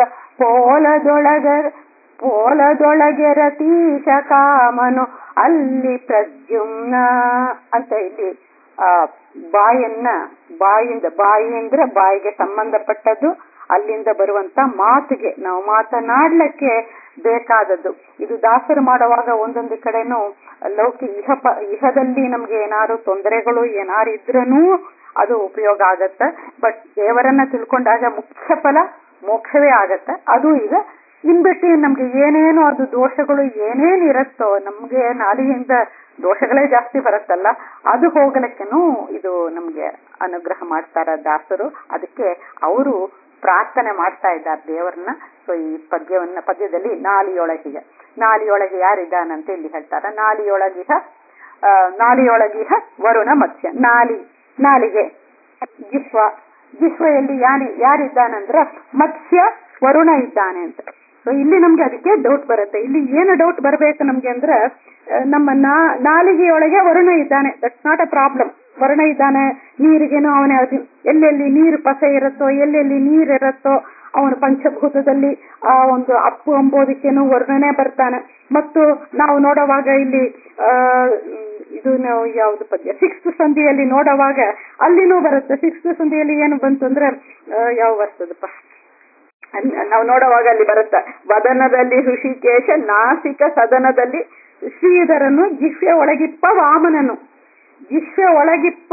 ಪೋಲದೊಳಗರ ಪೋಲದೊಳಗೆ ರತೀಶ ಕಾಮನು ಅಲ್ಲಿ ಪ್ರದ್ಯುಮ್ನ ಅಂತ ಇಲ್ಲಿ ಆ ಬಾಯನ್ನ ಬಾಯಿಂದ ಬಾಯಿ ಅಂದ್ರೆ ಬಾಯಿಗೆ ಸಂಬಂಧಪಟ್ಟದ್ದು ಅಲ್ಲಿಂದ ಬರುವಂತ ಮಾತಿಗೆ ನಾವು ಮಾತನಾಡ್ಲಿಕ್ಕೆ ಬೇಕಾದದ್ದು ಇದು ದಾಸರು ಮಾಡುವಾಗ ಒಂದೊಂದು ಕಡೆನೂ ಲೌಕಿ ಇಹ ಪ ಇಹದಲ್ಲಿ ನಮ್ಗೆ ಏನಾದ್ರು ತೊಂದರೆಗಳು ಏನಾರು ಇದ್ರೂ ಅದು ಉಪಯೋಗ ಆಗತ್ತೆ ಬಟ್ ದೇವರನ್ನ ತಿಳ್ಕೊಂಡಾಗ ಮುಖ್ಯ ಫಲ ಮೋಕ್ಷವೇ ಆಗತ್ತೆ ಅದು ಈಗ ಇನ್ ಬಿಟ್ಟು ನಮ್ಗೆ ಏನೇನು ಅದು ದೋಷಗಳು ಏನೇನ್ ಇರುತ್ತೋ ನಮ್ಗೆ ನಾಲಿಗೆಯಿಂದ ದೋಷಗಳೇ ಜಾಸ್ತಿ ಬರುತ್ತಲ್ಲ ಅದು ಹೋಗಲಿಕ್ಕೆನೂ ಇದು ನಮ್ಗೆ ಅನುಗ್ರಹ ಮಾಡ್ತಾರ ದಾಸರು ಅದಕ್ಕೆ ಅವರು ಪ್ರಾರ್ಥನೆ ಮಾಡ್ತಾ ಇದ್ದಾರೆ ದೇವರನ್ನ ಸೊ ಈ ಪದ್ಯವನ್ನ ಪದ್ಯದಲ್ಲಿ ನಾಲಿಯೊಳಗಿಗೆ ನಾಲಿಯೊಳಗೆ ಯಾರಿದ್ದಾನಂತ ಇಲ್ಲಿ ಹೇಳ್ತಾರ ನಾಲಿಯೊಳಗಿಹ ಆ, ನಾಲಿಯೊಳಗಿಹ ವರುಣ ಮತ್ಸ್ಯ ನಾಲಿ ನಾಲಿಗೆ ಜಿಹ್ವ ಜಿಹ್ವೆಯಲ್ಲಿ ಯಾರಿ ಯಾರಿದ್ದಾನಂದ್ರೆ ಮತ್ಸ್ಯ ವರುಣ ಇದ್ದಾನೆ ಅಂತ ಸೊ ಇಲ್ಲಿ ನಮ್ಗೆ ಅದಕ್ಕೆ ಡೌಟ್ ಬರುತ್ತೆ ಇಲ್ಲಿ ಏನು ಡೌಟ್ ಬರಬೇಕು ನಮ್ಗೆ ಅಂದ್ರೆ ಆ, ನಮ್ಮ ನಾ ನಾಲಿಗೆಯೊಳಗೆ ವರುಣ ಇದ್ದಾನೆ that's not a problem Varuna ಇದ್ದಾನೆ ನೀರಿಗೇನೋ ಅವನ ಎಲ್ಲೆಲ್ಲಿ ನೀರು ಪಸೆ ಇರುತ್ತೋ ಎಲ್ಲೆಲ್ಲಿ ನೀರ್ ಇರುತ್ತೋ ಅವನ ಪಂಚಭೂತದಲ್ಲಿ ಆ ಒಂದು ಅಪ್ಪು ಅಂಬೋದಕ್ಕೇನು ವರ್ಣನೆ ಬರ್ತಾನೆ ಮತ್ತು ನಾವು ನೋಡುವಾಗ ಇಲ್ಲಿ ಆ ಇದು ನಾವು ಯಾವ್ದು ಪದ್ಯ ಸಿಕ್ಸ್ತ್ ಸಂಧಿಯಲ್ಲಿ ನೋಡುವಾಗ ಅಲ್ಲಿನೂ ಬರುತ್ತೆ ಸಿಕ್ಸ್ತ್ ಸಂಧಿಯಲ್ಲಿ ಏನು ಬಂತು ಅಂದ್ರೆ ಆ, ಯಾವ ಬರ್ತದಪ್ಪ ಅಲ್- ನಾವು ನೋಡುವಾಗ ಅಲ್ಲಿ ಬರುತ್ತೆ ವದನದಲ್ಲಿ ಋಷಿಕೇಶ ನಾಸಿಕ ಸದನದಲ್ಲಿ ಶ್ರೀಧರನು ಜಿಹ್ವೆ ಒಳಗಿಪ್ಪ ವಾಮನನು ಜಿಹ್ವೆ ಒಳಗಿಪ್ಪ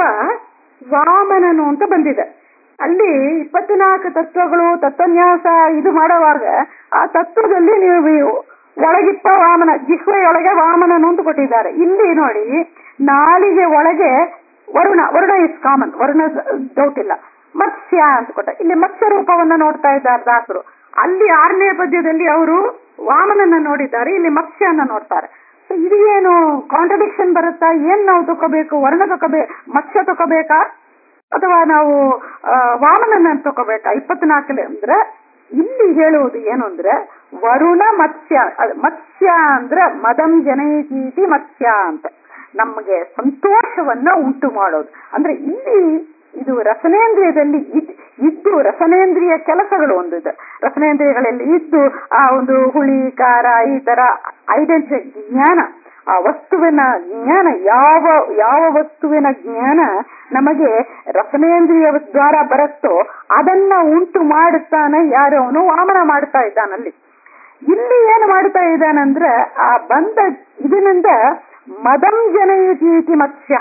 ವಾಮನನು ಅಂತ ಬಂದಿದೆ ಅಲ್ಲಿ ಇಪ್ಪತ್ನಾಲ್ಕು ತತ್ವಗಳು ತತ್ವನ್ಯಾಸ ಇದು ಮಾಡುವಾಗ ಆ ತತ್ವದಲ್ಲಿ ನೀವು ಒಳಗಿಪ್ಪ ವಾಮನ ಜಿಹ್ವೆಯೊಳಗೆ ವಾಮನನು ಅಂತ ಕೊಟ್ಟಿದ್ದಾರೆ ಇಲ್ಲಿ ನೋಡಿ ನಾಲಿಗೆ ಒಳಗೆ Varuna Varuna is common Varuna doubt ಇಲ್ಲ ಮತ್ಸ್ಯ ಅಂತ ಕೊಟ್ಟ ಇಲ್ಲಿ ಮತ್ಸ್ಯ ರೂಪವನ್ನ ನೋಡ್ತಾ ಇದ್ದಾರೆ ದಾಸರು ಅಲ್ಲಿ ಆರನೇ ಪದ್ಯದಲ್ಲಿ ಅವರು ವಾಮನನ್ನ ನೋಡಿದ್ದಾರೆ ಇಲ್ಲಿ ಮತ್ಸ್ಯನ ನೋಡ್ತಾರೆ ಸೊ ಇದು ಏನು ಕಾಂಟ್ರಡಿಕ್ಷನ್ ಬರುತ್ತಾ ಏನ್ ನಾವು ತಗೋಬೇಕು ವರ್ಣ ತಗೋಬೇ ಮತ್ಸ್ಯ ತಗೋಬೇಕಾ ಅಥವಾ ನಾವು ಆ, ವಾಮನನ್ನ ತಗೋಬೇಕಾ ಇಪ್ಪತ್ನಾಲ್ಕಲೆ ಅಂದ್ರೆ ಇಲ್ಲಿ ಹೇಳುವುದು ಏನು ಅಂದ್ರೆ ವರುಣ ಮತ್ಸ್ಯ ಅದ್ ಮತ್ಸ್ಯ ಅಂದ್ರೆ ಮದಂ ಜನೈತೀತಿ ಮತ್ಸ್ಯ ಅಂತ ನಮಗೆ ಸಂತೋಷವನ್ನ ಉಂಟು ಮಾಡೋದು ಅಂದ್ರೆ ಇಲ್ಲಿ ಇದು ರಸನೇಂದ್ರಿಯದಲ್ಲಿ ಇದ್- ಇದ್ದು ರಸನೇಂದ್ರಿಯ ಕೆಲಸಗಳು ಒಂದು ಇದೆ ರಸನೇಂದ್ರಿಯಗಳಲ್ಲಿ ಇದ್ದು ಆ ಒಂದು ಹುಳಿ ಖಾರ ಈ ತರ ಐಡೆಂಟಿ ಜ್ಞಾನ ಆ ವಸ್ತುವಿನ ಜ್ಞಾನ ಯಾವ ಯಾವ ವಸ್ತುವಿನ ಜ್ಞಾನ ನಮಗೆ ರಸನೇಂದ್ರಿಯ ದ್ವಾರ ಬರುತ್ತೋ ಅದನ್ನ ಉಂಟು ಮಾಡುತ್ತಾನೆ ಯಾರು ಅವನು ವಾಮನ ಮಾಡ್ತಾ ಇದ್ದಾನಲ್ಲಿ ಇಲ್ಲಿ ಏನು ಮಾಡ್ತಾ ಇದ್ದಾನಂದ್ರೆ ಆ ಬಂದ ಇದರಿಂದ ಮದಂ ಜನಯತೀತಿ ಮತ್ಸ್ಯ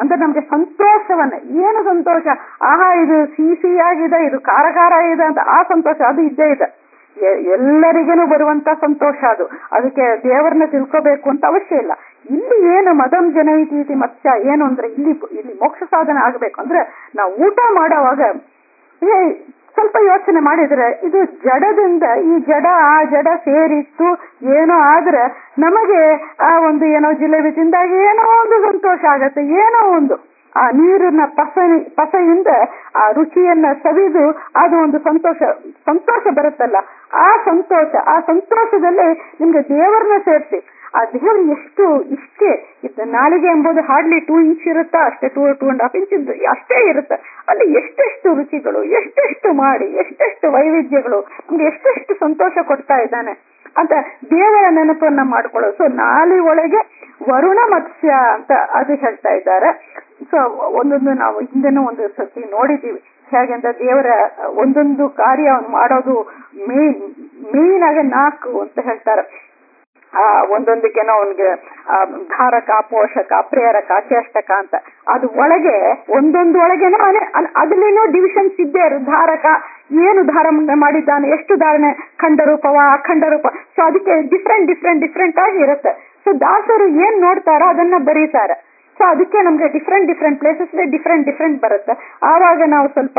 ಅಂದ್ರೆ ನಮ್ಗೆ ಸಂತೋಷವನ್ನ ಏನು ಸಂತೋಷ ಆಹಾ ಇದು ಸಿಹಿ ಸಿಹಿಯಾಗಿದೆ ಇದು ಖಾರ ಖಾರ ಇದೆ ಅಂತ ಆ ಸಂತೋಷ ಅದು ಇದ್ದೇ ಇದೆ ಎ- ಎಲ್ಲರಿಗೇನು ಬರುವಂತ ಸಂತೋಷ ಅದು ಅದಕ್ಕೆ ದೇವರನ್ನ ತಿಳ್ಕೋಬೇಕು ಅಂತ ಅವಶ್ಯ ಇಲ್ಲ ಇಲ್ಲಿ ಏನು ಮದಂ ಜನೈತಿ ಇತಿ ಮತ್ಸ್ಯ ಏನು ಅಂದ್ರೆ ಇಲ್ಲಿ ಇಲ್ಲಿ ಮೋಕ್ಷ ಸಾಧನೆ ಆಗ್ಬೇಕು ಅಂದ್ರೆ ನಾವು ಊಟ ಮಾಡೋವಾಗ ಏ ಸ್ವಲ್ಪ ಯೋಚನೆ ಮಾಡಿದ್ರೆ ಇದು ಜಡದಿಂದ ಈ ಜಡ ಆ ಜಡ ಸೇರಿತ್ತು ಏನೋ ಆದ್ರೆ ನಮಗೆ ಆ ಒಂದು ಏನೋ ಜಿಲೇಬಿ ತಿಂದಾಗ ಏನೋ ಒಂದು ಸಂತೋಷ ಆಗತ್ತೆ ಏನೋ ಒಂದು ಆ ನೀರಿನ ಪಸ ಪಸೆಯಿಂದ ಆ ರುಚಿಯನ್ನ ಸವಿದು ಅದು ಒಂದು ಸಂತೋಷ ಸಂತೋಷ ಬರುತ್ತಲ್ಲ ಆ ಸಂತೋಷ ಆ ಸಂತೋಷದಲ್ಲಿ ನಿಮ್ಗೆ ದೇವರನ್ನ ಸೇರಿಸಿ ಆ ದೇವರು ಎಷ್ಟು ಇಷ್ಟೇ ಇತ್ತು ನಾಲಿಗೆ ಎಂಬುದು ಹಾರ್ಡ್ಲಿ ಟೂ ಇಂಚ್ ಇರುತ್ತಾ ಅಷ್ಟೇ two two and half inch ಅಷ್ಟೇ ಇರುತ್ತೆ ಅಲ್ಲಿ ಎಷ್ಟೆಷ್ಟು ರುಚಿಗಳು ಎಷ್ಟೆಷ್ಟು ಮಾಡಿ ಎಷ್ಟೆಷ್ಟು ವೈವಿಧ್ಯಗಳು ನಮ್ಗೆ ಎಷ್ಟೆಷ್ಟು ಸಂತೋಷ ಕೊಡ್ತಾ ಇದ್ದಾನೆ ಅಂತ ದೇವರ ನೆನಪನ್ನ ಮಾಡ್ಕೊಳ್ಳೋದು ಸೊ ನಾಲಿ ಒಳಗೆ ವರುಣ ಮತ್ಸ್ಯ ಅಂತ ಅದು ಹೇಳ್ತಾ ಇದ್ದಾರೆ ಸೊ ಒಂದೊಂದು ನಾವು ಹಿಂದೆನೂ ಒಂದು ಸತಿ ನೋಡಿದ್ದೀವಿ ಹೇಗೆ ಅಂತ ದೇವರ ಒಂದೊಂದು ಕಾರ್ಯ ಅವ್ನು ಮಾಡೋದು ಮೇನ್ ಮೇನ್ ಆಗಿ ನಾಲ್ಕು ಅಂತ ಹೇಳ್ತಾರೆ ಆ ಒಂದೊಂದಕ್ಕೇನೋ ಅವನಿಗೆ ಧಾರಕ ಪೋಷಕ ಪ್ರೇರಕ ಚೇಷ್ಟಕ ಅಂತ ಅದು ಒಳಗೆ ಒಂದೊಂದು ಒಳಗೇನೋ ಅದ್ರಲ್ಲೇನೋ ಡಿವಿಷನ್ಸ್ ಇದ್ದೇ ಇರು ಧಾರಕ ಏನು ಧಾರ ಮಾಡಿದ್ದಾನೆ ಎಷ್ಟು ಧಾರಣೆ ಖಂಡ ರೂಪವ ಅಖಂಡ ರೂಪ ಸೊ ಅದಕ್ಕೆ ಡಿಫ್ರೆಂಟ್ ಡಿಫ್ರೆಂಟ್ ಡಿಫ್ರೆಂಟ್ ಆಗಿ ಇರುತ್ತೆ ಸೊ ದಾಸರು ಏನ್ ನೋಡ್ತಾರೋ ಅದನ್ನ ಬರೀತಾರೆ ಸೊ ಅದಕ್ಕೆ ನಮ್ಗೆ different different places different different ಬರುತ್ತೆ ಆವಾಗ ನಾವು ಸ್ವಲ್ಪ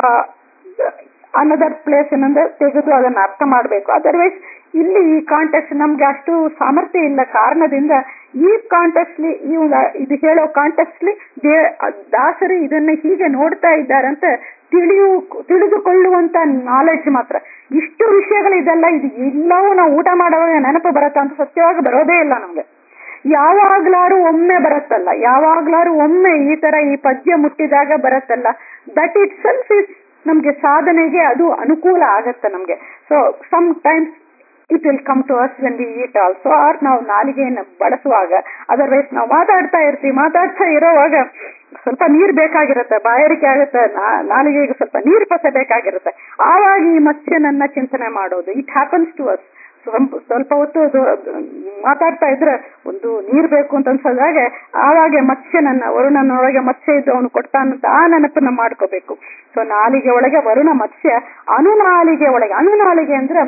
ಅನದರ್ ಪ್ಲೇಸ್ ಏನಂದ್ರೆ ತೆಗೆದು ಅದನ್ನ ಅರ್ಥ ಮಾಡ್ಬೇಕು ಅದರ್ವೈಸ್ ಇಲ್ಲಿ ಈ ಕಾಂಟೆಕ್ಸ್ಟ್ ನಮ್ಗೆ ಅಷ್ಟು ಸಾಮರ್ಥ್ಯ ಇಲ್ಲ ಕಾರಣದಿಂದ ಈ ಕಾಂಟೆಕ್ಸ್ಲಿ ಈ ಇದು ಹೇಳೋ ಕಾಂಟೆಕ್ಸ್ಲಿ ದೇ ದಾಸರು ಇದನ್ನ ಹೀಗೆ ನೋಡ್ತಾ ಇದ್ದಾರಂತ ತಿಳಿಯು ತಿಳಿದುಕೊಳ್ಳುವಂತ ನಾಲೆಡ್ಜ್ ಮಾತ್ರ ಇಷ್ಟು ವಿಷಯಗಳು ಇದೆಲ್ಲ ಇದು ಎಲ್ಲವೂ ನಾವು ಊಟ ಮಾಡುವಾಗ ನೆನಪು ಬರುತ್ತ ಅಂತ ಸತ್ಯವಾಗಿ ಬರೋದೇ ಇಲ್ಲ ನಮ್ಗೆ ಯಾವಾಗ್ಲಾರು ಒಮ್ಮೆ ಬರುತ್ತಲ್ಲ ಯಾವಾಗ್ಲಾರು ಒಮ್ಮೆ ಈ ತರ ಈ ಪದ್ಯ ಮುಟ್ಟಿದಾಗ ಬರುತ್ತಲ್ಲ ದಟ್ ಇಟ್ ಸೆಲ್ಫ್ ಇಸ್ ನಮ್ಗೆ ಸಾಧನೆಗೆ ಅದು ಅನುಕೂಲ ಆಗತ್ತೆ ನಮ್ಗೆ so sometimes it will come to us when we eat also are ನಾವು ನಾಲಿಗೆಯನ್ನು ಬಳಸುವಾಗ ಅದರ್ವೈಸ್ ನಾವು ಮಾತಾಡ್ತಾ ಇರ್ತೀವಿ ಮಾತಾಡ್ತಾ ಇರೋವಾಗ ಸ್ವಲ್ಪ ನೀರ್ ಬೇಕಾಗಿರುತ್ತೆ ಬಾಯಾರಿಕೆ ಆಗುತ್ತೆ ನಾಲಿಗೆಗೆ ಸ್ವಲ್ಪ ನೀರು ಪಸ ಬೇಕಾಗಿರುತ್ತೆ ಆವಾಗ ಈ ಮತ್ಸ್ಯನನ್ನ ಚಿಂತನೆ ಮಾಡೋದು ಇಟ್ ಹ್ಯಾಪನ್ಸ್ ಟು ಅಸ್ ಸ್ವಲ್ಪ ಹೊತ್ತು ಮಾತಾಡ್ತಾ ಇದ್ರೆ ಒಂದು ನೀರ್ ಬೇಕು ಅಂತ ಅನ್ಸೋದಾಗ ಆವಾಗ ಮತ್ಸ್ಯನನ್ನ ವರುಣನೊಳಗೆ ಮತ್ಸ್ಯ ಇದ್ದು ಅವನು ಕೊಡ್ತಾನಂತ ಆ ನೆನಪನ್ನ ಮಾಡ್ಕೋಬೇಕು ಸೊ ನಾಲಿಗೆ ಒಳಗೆ ವರುಣ ಮತ್ಸ್ಯ ಅನುನಾಲಿಗೆ ಒಳಗೆ ಅನುನಾಲಿಗೆ ಅಂದ್ರೆ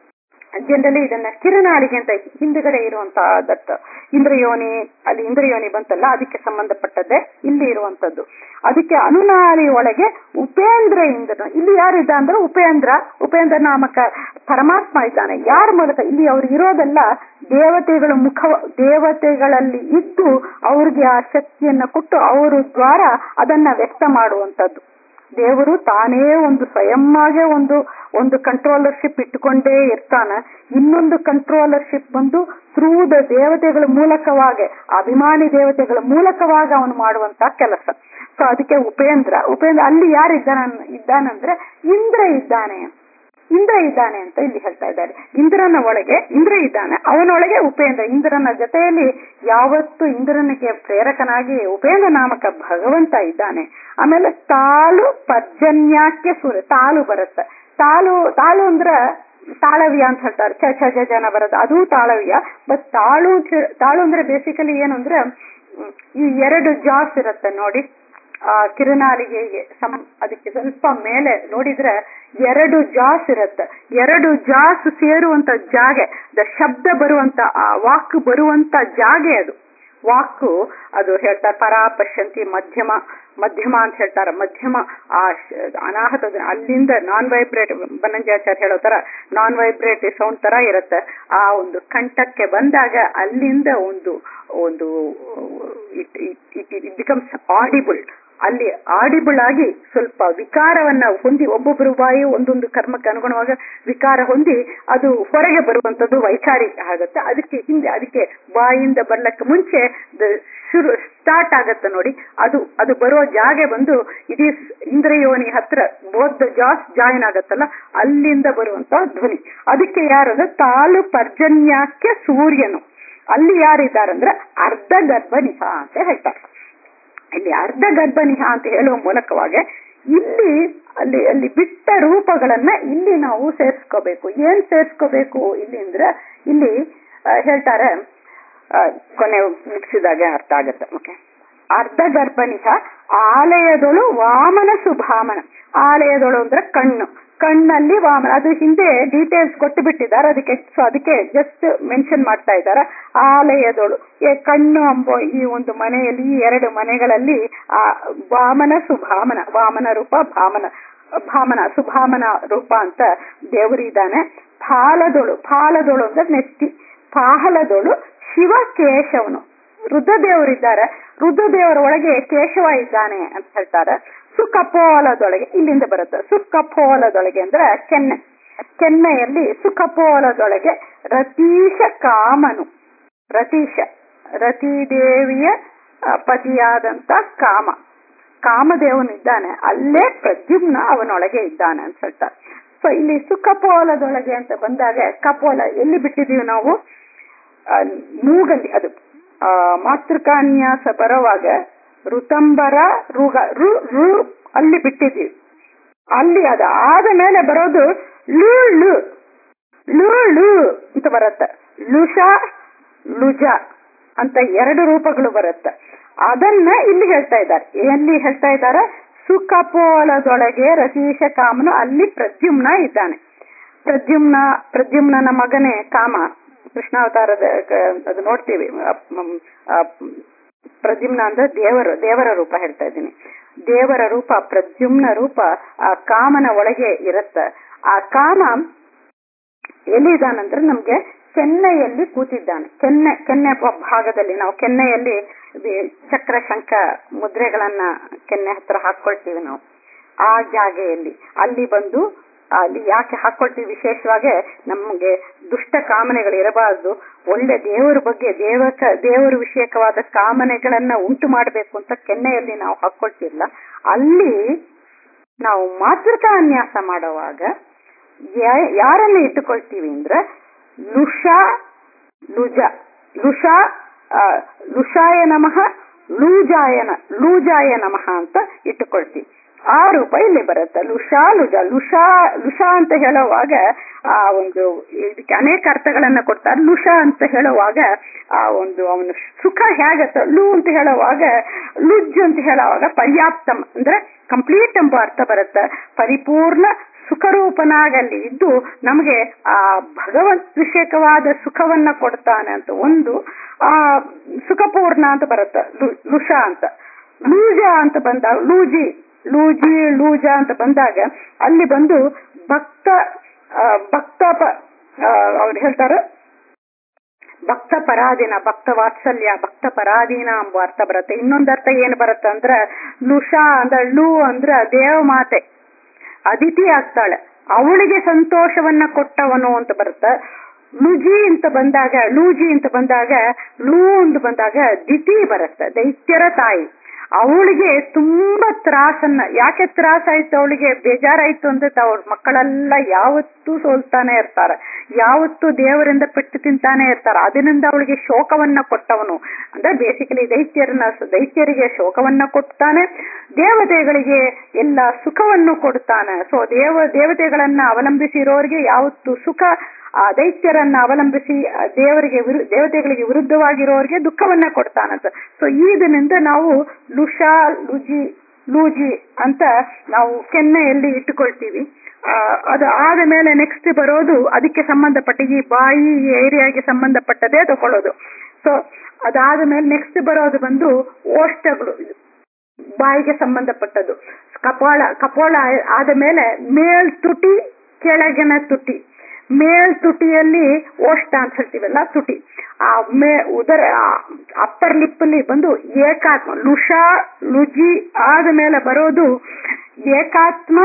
ಜನರಲಿ ಇದನ್ನ ಕಿರುನಾಲಿಗೆ ಅಂತ ಹಿಂದುಗಡೆ ಇರುವಂತಹ ದತ್ತ ಇಂದ್ರಯೋನಿ ಅಲ್ಲಿ ಇಂದ್ರಯೋನಿ ಬಂತಲ್ಲ ಅದಕ್ಕೆ ಸಂಬಂಧಪಟ್ಟದ್ದೇ ಇಲ್ಲಿ ಇರುವಂತದ್ದು ಅದಕ್ಕೆ ಅನುನಾಲಿ ಒಳಗೆ ಉಪೇಂದ್ರ ಇಂದ್ರ ಇಲ್ಲಿ ಯಾರಿದ್ದ ಅಂದ್ರೆ ಉಪೇಂದ್ರ ಉಪೇಂದ್ರ ನಾಮಕ ಪರಮಾತ್ಮ ಇದ್ದಾನೆ ಯಾರ ಮೂಲಕ ಇಲ್ಲಿ ಅವ್ರು ಇರೋದೆಲ್ಲ ದೇವತೆಗಳ ಮುಖ ದೇವತೆಗಳಲ್ಲಿ ಇದ್ದು ಅವ್ರಿಗೆ ಆ ಶಕ್ತಿಯನ್ನ ಕೊಟ್ಟು ಅವರು ದ್ವಾರ ಅದನ್ನ ವ್ಯಕ್ತ ಮಾಡುವಂತದ್ದು ದೇವರು ತಾನೇ ಒಂದು ಸ್ವಯಂಗೆ ಒಂದು ಒಂದು ಕಂಟ್ರೋಲರ್ಶಿಪ್ ಇಟ್ಟುಕೊಂಡೇ ಇರ್ತಾನ ಇನ್ನೊಂದು ಕಂಟ್ರೋಲರ್ಶಿಪ್ ಬಂದು ಥ್ರೂ ದ ದೇವತೆಗಳ ಮೂಲಕವಾಗಿ ಅಭಿಮಾನಿ ದೇವತೆಗಳ ಮೂಲಕವಾಗಿ ಅವನು ಮಾಡುವಂತ ಕೆಲಸ ಸೊ ಅದಕ್ಕೆ ಉಪೇಂದ್ರ ಉಪೇಂದ್ರ ಅಲ್ಲಿ ಯಾರಿದ್ದಾನ ಇದ್ದಾನಂದ್ರೆ ಇಂದ್ರ ಇದ್ದಾನೆ ಇಂದ್ರ ಇದ್ದಾನೆ ಅಂತ ಇಲ್ಲಿ ಹೇಳ್ತಾ ಇದ್ದಾರೆ ಇಂದ್ರನ ಒಳಗೆ ಇಂದ್ರ ಇದ್ದಾನೆ ಅವನೊಳಗೆ ಉಪೇಂದ್ರ ಇಂದ್ರನ ಜೊತೆಯಲ್ಲಿ ಯಾವತ್ತು ಇಂದ್ರನಿಗೆ ಪ್ರೇರಕನಾಗಿ ಉಪೇಂದ್ರ ನಾಮಕ ಭಗವಂತ ಇದ್ದಾನೆ ಆಮೇಲೆ ತಾಳು ಪರ್ಜನ್ಯಾಕ್ಕೆ ಸೂರ್ಯ ತಾಳು ಬರುತ್ತೆ ತಾಳು ತಾಳು ಅಂದ್ರ ತಾಳವ್ಯ ಅಂತ ಹೇಳ್ತಾರೆ ಚ ಛ ಜ ಜನ ಬರೋದು ಅದು ತಾಳವ್ಯ ಬಟ್ ತಾಳು ತಾಳು ಅಂದ್ರೆ ಬೇಸಿಕಲಿ ಏನು ಅಂದ್ರೆ ಈ ಎರಡು ಜಾಸ್ ಇರುತ್ತೆ ನೋಡಿ ಆ ಕಿರುನಾಲಿಗೆಗೆ ಸಂ ಅದಕ್ಕೆ ಸ್ವಲ್ಪ ಮೇಲೆ ನೋಡಿದ್ರೆ ಎರಡು ಜಾಸ್ ಇರುತ್ತೆ ಎರಡು ಜಾಸ್ ಸೇರುವಂತ ಜಾಗೆ ದ ಶಬ್ದ ಬರುವಂತ ಆ ವಾಕ್ ಬರುವಂತ ಜಾಗೆ ಅದು ವಾಕು ಅದು ಹೇಳ್ತಾರೆ ಪರಾ ಪಶ್ಯಂತಿ ಮಧ್ಯಮ ಮಧ್ಯಮ ಅಂತ ಹೇಳ್ತಾರೆ ಮಧ್ಯಮ ಆ ಅನಾಹತದ ಅಲ್ಲಿಂದ ನಾನ್ ವೈಬ್ರೇಟ್ ಬನಂಜಾಚಾರ್ಯ ಹೇಳೋ ತರ ನಾನ್ ವೈಬ್ರೇಟ್ ಸೌಂಡ್ ತರ ಇರುತ್ತೆ ಆ ಒಂದು ಕಂಠಕ್ಕೆ ಬಂದಾಗ ಅಲ್ಲಿಂದ ಒಂದು ಒಂದು ಇಟ್ ಇಟ್ ಬಿಕಮ್ಸ್ ಆಡಿಬಲ್ ಅಲ್ಲಿ ಆಡಿಬಲ್ ಆಗಿ ಸ್ವಲ್ಪ ವಿಕಾರವನ್ನ ಹೊಂದಿ ಒಬ್ಬೊಬ್ಬರು ಬಾಯಿ ಒಂದೊಂದು ಕರ್ಮಕ್ಕೆ ಅನುಗುಣವಾಗ ವಿಕಾರ ಹೊಂದಿ ಅದು ಹೊರಗೆ ಬರುವಂತದ್ದು ವೈಚಾರಿಕ ಆಗುತ್ತೆ ಅದಕ್ಕೆ ಹಿಂದೆ ಅದಕ್ಕೆ ಬಾಯಿಂದ ಬರ್ಲಕ್ಕೆ ಮುಂಚೆ ಶುರು ಸ್ಟಾರ್ಟ್ ಆಗತ್ತೆ ನೋಡಿ ಅದು ಅದು ಬರುವ ಜಾಗೆ ಬಂದು ಇದೀ ಇಂದ್ರಯೋನಿ ಹತ್ರ ಬೋಧ ಜಾಸ್ ಜಾಯಿನ್ ಆಗತ್ತಲ್ಲ ಅಲ್ಲಿಂದ ಬರುವಂತ ಧ್ವನಿ ಅದಕ್ಕೆ ಯಾರಂದ್ರೆ ತಾಳು ಪರ್ಜನ್ಯಕ್ಕೆ ಸೂರ್ಯನು ಅಲ್ಲಿ ಯಾರಿದ್ದಾರಂದ್ರೆ ಅರ್ಧ ಗರ್ಭನಿಹ ಅಂತ ಹೇಳ್ತಾರೆ ಇಲ್ಲಿ ಅರ್ಧ ಗರ್ಭನಿಹ ಅಂತ ಹೇಳುವ ಮೂಲಕವಾಗಿ ಇಲ್ಲಿ ಅಲ್ಲಿ ಅಲ್ಲಿ ಬಿಟ್ಟ ರೂಪಗಳನ್ನ ಇಲ್ಲಿ ನಾವು ಸೇರ್ಸ್ಕೋಬೇಕು ಏನ್ ಸೇರ್ಸ್ಕೋಬೇಕು ಇಲ್ಲಿ ಅಂದ್ರೆ ಇಲ್ಲಿ ಹೇಳ್ತಾರೆ ಕೊನೆ ಮುಗಿಸಿದಾಗ ಅರ್ಥ ಆಗತ್ತೆ ಓಕೆ ಅರ್ಧ ಗರ್ಭನಿಹ ಆಲಯದೊಳು ವಾಮನ ಸುಭಾಮನ ಆಲಯದೊಳು ಅಂದ್ರೆ ಕಣ್ಣು ಕಣ್ಣಲ್ಲಿ ವಾಮನ ಅದು ಹಿಂದೆ ಡೀಟೇಲ್ಸ್ ಕೊಟ್ಟು ಬಿಟ್ಟಿದ್ದಾರೆ ಅದಕ್ಕೆ ಸೊ ಅದಕ್ಕೆ ಜಸ್ಟ್ ಮೆನ್ಷನ್ ಮಾಡ್ತಾ ಇದ್ದಾರೆ ಆಲಯದೊಳು ಏ ಕಣ್ಣು ಎಂಬ ಈ ಒಂದು ಮನೆಯಲ್ಲಿ ಈ ಎರಡು ಮನೆಗಳಲ್ಲಿ ಆ ವಾಮನ ಸುಭಾಮನ ವಾಮನ ರೂಪ ಭಾಮನ ಭಾಮನ ಸುಭಾಮನ ರೂಪ ಅಂತ ದೇವರಿದ್ದಾನೆ ಫಾಲದೊಳು ಫಾಲದೊಳು ಅಂದ್ರೆ ನೆತ್ತಿ ಪಾಹಲದೊಳು ಶಿವ ಕೇಶವನು ರುದ್ರದೇವರಿದ್ದಾರೆ ರುದ್ರದೇವರ ಒಳಗೆ ಕೇಶವ ಇದ್ದಾನೆ ಅಂತ ಹೇಳ್ತಾರೆ ಸುಖಪೋಲದೊಳಗೆ ಇಲ್ಲಿಂದ ಬರುತ್ತೆ ಸುಖಪೋಲದೊಳಗೆ ಅಂದ್ರೆ ಕೆನ್ನೆ ಕೆನ್ನೆಯಲ್ಲಿ ಸುಖಪೋಲದೊಳಗೆ ರತೀಶ ಕಾಮನು ರತೀಶ ರತಿದೇವಿಯ ಪತಿಯಾದಂತ ಕಾಮ ಕಾಮದೇವನಿದ್ದಾನೆ ಅಲ್ಲೇ ಪ್ರದ್ಯುಮ್ನ ಅವನೊಳಗೆ ಇದ್ದಾನೆ ಅಂತ ಹೇಳ್ತಾರೆ ಸೊ ಇಲ್ಲಿ ಸುಖಪೋಲದೊಳಗೆ ಅಂತ ಬಂದಾಗ ಕಪೋಲ ಎಲ್ಲಿ ಬಿಟ್ಟಿದೀವಿ ನಾವು ಮೂಗಲ್ಲಿ ಅದು ಆ ಮಾತೃಕಾನ್ಯಾಸ ಬರುವಾಗ ಋತಂಬರ ಋಗ ರು ರು ಅಲ್ಲಿ ಬಿಟ್ಟಿದ್ದೀವಿ ಅಲ್ಲಿ ಅದು ಆದ ಮೇಲೆ ಬರೋದು ಲು ಲು ಲು ಲು ಅಂತ ಬರುತ್ತೆ ಲುಷ ಲುಜ ಅಂತ ಎರಡು ರೂಪಗಳು ಬರುತ್ತೆ ಅದನ್ನ ಇಲ್ಲಿ ಹೇಳ್ತಾ ಇದ್ದಾರೆ ಎಲ್ಲಿ ಹೇಳ್ತಾ ಇದ್ದಾರೆ ಸುಖಪೋಲದೊಳಗೆ ರತೀಶ ಕಾಮನು ಅಲ್ಲಿ ಪ್ರದ್ಯುಮ್ನ ಇದ್ದಾನೆ ಪ್ರದ್ಯುಮ್ನ ಪ್ರದ್ಯುಮ್ನನ ಮಗನೇ ಕಾಮ ಕೃಷ್ಣಾವತಾರದ ಅದು ನೋಡ್ತೀವಿ ಪ್ರದ್ಯುಮ್ನ ಅಂದ್ರೆ ದೇವರು ದೇವರ ರೂಪ ಹೇಳ್ತಾ ಇದ್ದೀನಿ ದೇವರ ರೂಪ ಪ್ರದ್ಯುಮ್ನ ರೂಪ ಆ ಕಾಮನ ಒಳಗೆ ಇರುತ್ತೆ ಆ ಕಾಮ ಎಲ್ಲಿದ್ದಾನಂದ್ರೆ ನಮ್ಗೆ ಕೆನ್ನೆಯಲ್ಲಿ ಕೂತಿದ್ದಾನೆ ಕೆನ್ನೆ ಕೆನ್ನೆ ಭಾಗದಲ್ಲಿ ನಾವು ಕೆನ್ನೆಯಲ್ಲಿ ಚಕ್ರ ಶಂಖ ಮುದ್ರೆಗಳನ್ನ ಕೆನ್ನೆ ಹತ್ರ ಹಾಕೊಳ್ತೀವಿ ನಾವು ಆ ಜಾಗೆಯಲ್ಲಿ ಅಲ್ಲಿ ಬಂದು ಅಲ್ಲಿ ಯಾಕೆ ಹಾಕೊಳ್ತೀವಿ ವಿಶೇಷವಾಗಿ ನಮಗೆ ದುಷ್ಟ ಕಾಮನೆಗಳು ಇರಬಾರದು ಒಳ್ಳೆ ದೇವರ ಬಗ್ಗೆ ದೇವಕ ದೇವರ ವಿಷಯಕವಾದ ಕಾಮನೆಗಳನ್ನ ಉಂಟು ಮಾಡಬೇಕು ಅಂತ ಕೆನ್ನೆಯಲ್ಲಿ ನಾವು ಹಾಕೊಳ್ತಿಲ್ಲ ಅಲ್ಲಿ ನಾವು ಮಾತೃಕಾನ್ಯಾಸ ಮಾಡುವಾಗ ಯಾರನ್ನ ಇಟ್ಟುಕೊಳ್ತೀವಿ ಅಂದ್ರೆ ಲುಷ ಲುಜ ಲುಷ ಲುಷಾಯ ನಮಃ ಲೂಜಾಯನ ಲೂಜಾಯ ನಮಃ ಅಂತ ಇಟ್ಟುಕೊಳ್ತೀವಿ ಆ ರೂಪ ಇಲ್ಲಿ ಬರುತ್ತೆ ಲುಷಾ ಲುಜ ಲುಷಾ ಲುಷಾ ಅಂತ ಹೇಳುವಾಗ ಆ ಒಂದು ಇದಕ್ಕೆ ಅನೇಕ ಅರ್ಥಗಳನ್ನ ಕೊಡ್ತಾರೆ ಲುಷಾ ಅಂತ ಹೇಳುವಾಗ ಆ ಒಂದು ಅವನ ಸುಖ ಹೇಗತ್ತ ಲು ಅಂತ ಹೇಳುವಾಗ ಲುಜ್ ಅಂತ ಹೇಳುವಾಗ ಪರ್ಯಾಪ್ತಂ ಅಂದ್ರೆ ಕಂಪ್ಲೀಟ್ ಎಂಬ ಅರ್ಥ ಬರುತ್ತೆ ಪರಿಪೂರ್ಣ ಸುಖರೂಪನಾಗಲ್ಲಿ ಇದ್ದು ನಮಗೆ ಆ ಭಗವಂತ ವಿಷಯಕವಾದ ಸುಖವನ್ನ ಕೊಡ್ತಾನೆ ಅಂತ ಒಂದು ಆ ಸುಖಪೂರ್ಣ ಅಂತ ಬರುತ್ತೆ ಲುಷ ಅಂತ ಲೂಜ ಅಂತ ಬಂದಾಗ ಲೂಜಿ ಲೂಜಿ ಲೂಜ ಅಂತ ಬಂದಾಗ ಅಲ್ಲಿ ಬಂದು ಭಕ್ತ ಭಕ್ತ ಅವ್ರು ಹೇಳ್ತಾರೆ ಭಕ್ತ ಪರಾಧೀನ ಭಕ್ತ ವಾತ್ಸಲ್ಯ ಭಕ್ತ ಪರಾಧೀನ ಎಂಬ ಅರ್ಥ ಬರುತ್ತೆ ಇನ್ನೊಂದು ಅರ್ಥ ಏನು ಬರುತ್ತೆ ಅಂದ್ರೆ ಲುಷಾ ಅಂದ್ರೆ ಲೂ ಅಂದ್ರ ದೇವಮಾತೆ ಅದಿತಿ ಆಗ್ತಾಳೆ ಅವಳಿಗೆ ಸಂತೋಷವನ್ನ ಕೊಟ್ಟವನು ಅಂತ ಬರುತ್ತೆ ಲುಜಿ ಅಂತ ಬಂದಾಗ ಲೂಜಿ ಅಂತ ಬಂದಾಗ ಲೂ ಅಂತ ಬಂದಾಗ ದಿತಿ ಬರುತ್ತೆ ದೈತ್ಯರ ತಾಯಿ ಅವಳಿಗೆ ತುಂಬಾ ತ್ರಾಸನ್ನ ಯಾಕೆ ತ್ರಾಸಾಯ್ತು ಅವಳಿಗೆ ಬೇಜಾರಾಯ್ತು ಅಂದ್ರೆ ಅವ್ರ ಮಕ್ಕಳೆಲ್ಲ ಯಾವತ್ತೂ ಸೋಲ್ತಾನೆ ಇರ್ತಾರೆ ಯಾವತ್ತೂ ದೇವರಿಂದ ಪೆಟ್ಟು ತಿಂತಾನೆ ಇರ್ತಾರೆ ಅದರಿಂದ ಅವಳಿಗೆ ಶೋಕವನ್ನ ಕೊಟ್ಟವನು ಅಂದ್ರೆ ಬೇಸಿಕಲಿ ದೈತ್ಯರನ್ನ ದೈತ್ಯರಿಗೆ ಶೋಕವನ್ನ ಕೊಡ್ತಾನೆ ದೇವತೆಗಳಿಗೆ ಎಲ್ಲ ಸುಖವನ್ನು ಕೊಡ್ತಾನೆ ಸೊ ದೇವ ದೇವತೆಗಳನ್ನ ಅವಲಂಬಿಸಿರೋರಿಗೆ ಯಾವತ್ತು ಸುಖ ಆ ದೈತ್ಯರನ್ನ ಅವಲಂಬಿಸಿ ದೇವರಿಗೆ ವಿರು ದೇವತೆಗಳಿಗೆ ವಿರುದ್ಧವಾಗಿರೋರಿಗೆ ದುಃಖವನ್ನ ಕೊಡ್ತಾನಂತ ಸೊ ಈದಿನಿಂದ ನಾವು ಲುಷಾ ಲುಜಿ ಲೂಜಿ ಅಂತ ನಾವು ಕೆನ್ನೆಯಲ್ಲಿ ಇಟ್ಟುಕೊಳ್ತೀವಿ ಅದು ಆದ ಮೇಲೆ ನೆಕ್ಸ್ಟ್ ಬರೋದು ಅದಕ್ಕೆ ಸಂಬಂಧಪಟ್ಟ ಈ ಬಾಯಿ ಈ ಏರಿಯಾಗೆ ಸಂಬಂಧಪಟ್ಟದೇ ತಗೊಳ್ಳೋದು ಸೊ ಅದಾದ ಮೇಲೆ ನೆಕ್ಸ್ಟ್ ಬರೋದು ಬಂದು ಓಷ್ಟಗಳು ಬಾಯಿಗೆ ಸಂಬಂಧಪಟ್ಟದ್ದು ಕಪಾಳ ಕಪಾಳ ಆದ ಮೇಲೆ ಮೇಲ್ ತುಟಿ ಕೆಳಗಿನ ತುಟಿ ಮೇಲ್ ತುಟಿಯಲ್ಲಿ ಓಷ್ಟ ಅಂತ ಹೇಳ್ತೀವಲ್ಲ ತುಟಿ ಆ ಮೇ ಉದರ ಅಪ್ಪರ್ ಲಿಪ್ಪಲ್ಲಿ ಬಂದು ಏಕಾತ್ಮ ಲುಷಾ ಲುಜಿ ಆದ ಮೇಲೆ ಬರೋದು ಏಕಾತ್ಮ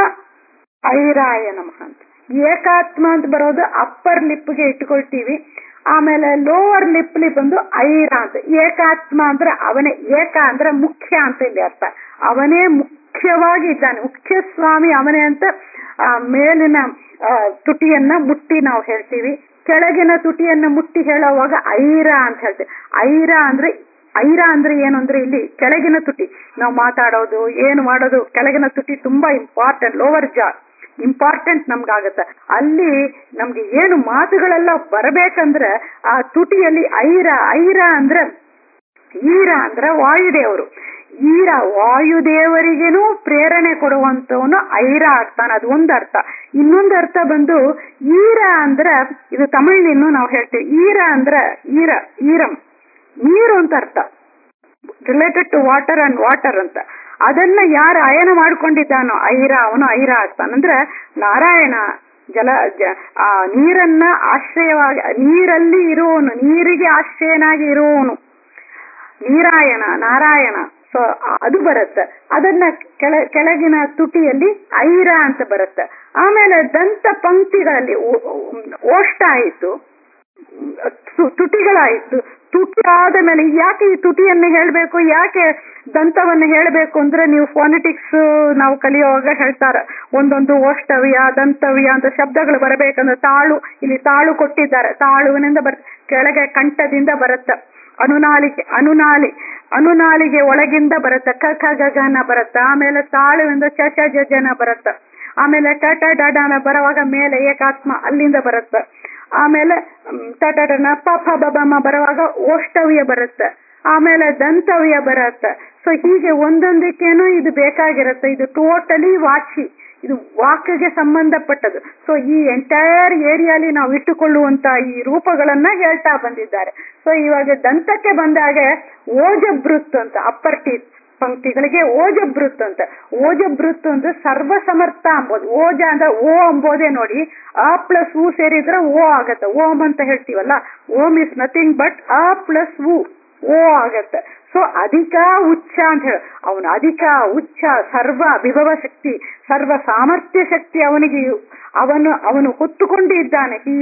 ಐರಾಯ ನಮಃ ಅಂತ ಏಕಾತ್ಮ ಅಂತ ಬರೋದು ಅಪ್ಪರ್ ಲಿಪ್ಗೆ ಇಟ್ಕೊಳ್ತೀವಿ ಆಮೇಲೆ ಲೋವರ್ ಲಿಪ್ಲಿ ಬಂದು ಐರ ಅಂತ ಏಕಾತ್ಮ ಅಂದ್ರೆ ಅವನೇ ಏಕ ಅಂದ್ರೆ ಮುಖ್ಯ ಅಂತ ಇಲ್ಲಿ ಅರ್ಥ ಅವನೇ ಮುಖ್ಯವಾಗಿ ಇದ್ದಾನೆ ಮುಖ್ಯ ಸ್ವಾಮಿ ಅವನೇ ಅಂತ ಆ ಮೇಲಿನ ತುಟಿಯನ್ನ ಮುಟ್ಟಿ ನಾವು ಹೇಳ್ತೀವಿ ಕೆಳಗಿನ ತುಟಿಯನ್ನ ಮುಟ್ಟಿ ಹೇಳುವಾಗ ಐರ ಅಂತ ಹೇಳ್ತೀವಿ ಐರ ಅಂದ್ರೆ ಐರ ಅಂದ್ರೆ ಏನು ಅಂದ್ರೆ ಇಲ್ಲಿ ಕೆಳಗಿನ ತುಟಿ ನಾವು ಮಾತಾಡೋದು ಏನು ಮಾಡೋದು ಕೆಳಗಿನ ತುಟಿ ತುಂಬಾ ಇಂಪಾರ್ಟೆಂಟ್ ಲೋವರ್ ಜಾ ಇಂಪಾರ್ಟೆಂಟ್ ನಮ್ಗಾಗತ್ತೆ ಅಲ್ಲಿ ನಮ್ಗೆ ಏನು ಮಾತುಗಳೆಲ್ಲ ಬರಬೇಕಂದ್ರೆ ಆ ತುಟಿಯಲ್ಲಿ ಐರ ಐರ ಅಂದ್ರೆ ಈರ ಅಂದ್ರೆ ವಾಯುದೇವರು ಈರ ವಾಯುದೇವರಿಗೇನು ಪ್ರೇರಣೆ ಕೊಡುವಂತವನು ಐರ ಆಗ್ತಾನೆ ಅದು ಒಂದು ಅರ್ಥ ಇನ್ನೊಂದು ಅರ್ಥ ಬಂದು ಈರ ಅಂದ್ರ ಇದು ತಮಿಳಿನ್ನು ನಾವು ಹೇಳ್ತೇವೆ ಈರ ಅಂದ್ರ ಈರ ಈರಂ ನೀರು ಅಂತ ಅರ್ಥ related to water and water ಅಂತ ಅದನ್ನ ಯಾರು ಅಯನ ಮಾಡ್ಕೊಂಡಿದ್ದಾನೋ ಐರ ಅವನು ಐರ ಆಗ್ತಾನಂದ್ರೆ ನಾರಾಯಣ ಜಲ ಜ- ಆ ನೀರನ್ನ ಆಶ್ರಯವಾಗಿ ನೀರಲ್ಲಿ ಇರುವವನು ನೀರಿಗೆ ಆಶ್ರಯನಾಗಿ ಇರುವವನು ನೀರಾಯಣ ನಾರಾಯಣ ಸೊ ಅದು ಬರುತ್ತೆ ಅದನ್ನ ಕೆಳ ಕೆಳಗಿನ ತುಟಿಯಲ್ಲಿ ಐರ ಅಂತ ಬರುತ್ತೆ ಆಮೇಲೆ ದಂತ ಪಂಕ್ತಿಗಳಲ್ಲಿ ಓ- ಓಷ್ಟ ಆಯಿತು ತು- ತುಟಿಗಳಾಯಿತು ತುಟಿ ಆದ ಮೇಲೆ ಯಾಕೆ ಈ ತುಟಿಯನ್ನು ಹೇಳಬೇಕು ಯಾಕೆ ದಂತವನ್ನು ಹೇಳಬೇಕು ಅಂದ್ರೆ ನೀವು ಫೋನೆಟಿಕ್ಸ್ ನಾವು ಕಲಿಯುವಾಗ ಹೇಳ್ತಾರೆ ಒಂದೊಂದು ಓಷ್ಟವ್ಯ ದಂತವ್ಯ ಅಂತ ಶಬ್ದಗಳು ಬರಬೇಕಂದ್ರೆ ತಾಳು ಇಲ್ಲಿ ತಾಳು ಕೊಟ್ಟಿದ್ದಾರೆ ತಾಳುವಿನಿಂದ ಬರ್ ಕೆಳಗೆ ಕಂಠದಿಂದ ಬರುತ್ತೆ ಅನುನಾಲಿಗೆ ಅನುನಾಲಿ ಅನುನಾಲಿಗೆ ಒಳಗಿಂದ ಬರುತ್ತೆ ಕ ಖ ಗ ಘನ ಬರುತ್ತೆ ಆಮೇಲೆ ತಾಳುವಿಂದ ಚ ಚ ಜ ಜನ ಬರುತ್ತೆ ಆಮೇಲೆ ಟ ಟ ಡ ಡ ನ ಬರುವಾಗ ಮೇಲೆ ಏಕಾತ್ಮ ಅಲ್ಲಿಂದ ಬರುತ್ತೆ ಆಮೇಲೆ ಮ್, ಟ ಟ ಟ ನ ಪ ಫ ಬ ಬ ಮ ಬರುವಾಗ ಓಷ್ಟವ್ಯ ಬರುತ್ತೆ ಆಮೇಲೆ ದಂತವ್ಯ ಬರುತ್ತೆ ಸೊ ಹೀಗೆ ಒಂದೊಂದಕ್ಕೇನು ಇದು ಬೇಕಾಗಿರುತ್ತೆ ಇದು ಟೋಟಲಿ ವಾಚಿ ಇದು ವಾಕ್ಗೆ ಸಂಬಂಧಪಟ್ಟದ್ದು ಸೊ ಈ ಎಂಟೈರ್ ಏರಿಯಾಲಿ ನಾವು ಇಟ್ಟುಕೊಳ್ಳುವಂತ ಈ ರೂಪಗಳನ್ನ ಹೇಳ್ತಾ ಬಂದಿದ್ದಾರೆ ಸೊ ಇವಾಗ ದಂತಕ್ಕೆ ಬಂದಾಗೆ ಓಜಬೃತ್ ಅಂತ ಅಪ್ಪರ್ ಟೀತ್ ಪಂಕ್ತಿಗಳಿಗೆ ಓಜಬೃತ್ ಅಂತ ಓಜಬೃತ್ ಅಂದ್ರೆ ಸರ್ವ ಸಮರ್ಥ ಅಂಬೋದು ಓಜ ಅಂದ್ರೆ ಓ ಅಂಬೋದೇ ನೋಡಿ ಅ ಪ್ಲಸ್ ಉ ಸೇರಿದ್ರೆ ಓ ಆಗತ್ತೆ ಓಂ ಅಂತ ಹೇಳ್ತೀವಲ್ಲ ಓಂ ಇಸ್ ನಥಿಂಗ್ ಬಟ್ ಅ ಪ್ಲಸ್ ಉ ಓ ಆಗತ್ತೆ ಸೊ ಅಧಿಕ ಉಚ್ಚ ಅಂತ ಹೇಳ ಅವನು ಅಧಿಕ ಉಚ್ಚ ಸರ್ವ ವಿಭವ ಶಕ್ತಿ ಸರ್ವ ಸಾಮರ್ಥ್ಯ ಶಕ್ತಿ ಅವನಿಗೆ ಅವನು ಅವನು ಹೊತ್ತುಕೊಂಡು ಇದ್ದಾನೆ ಈ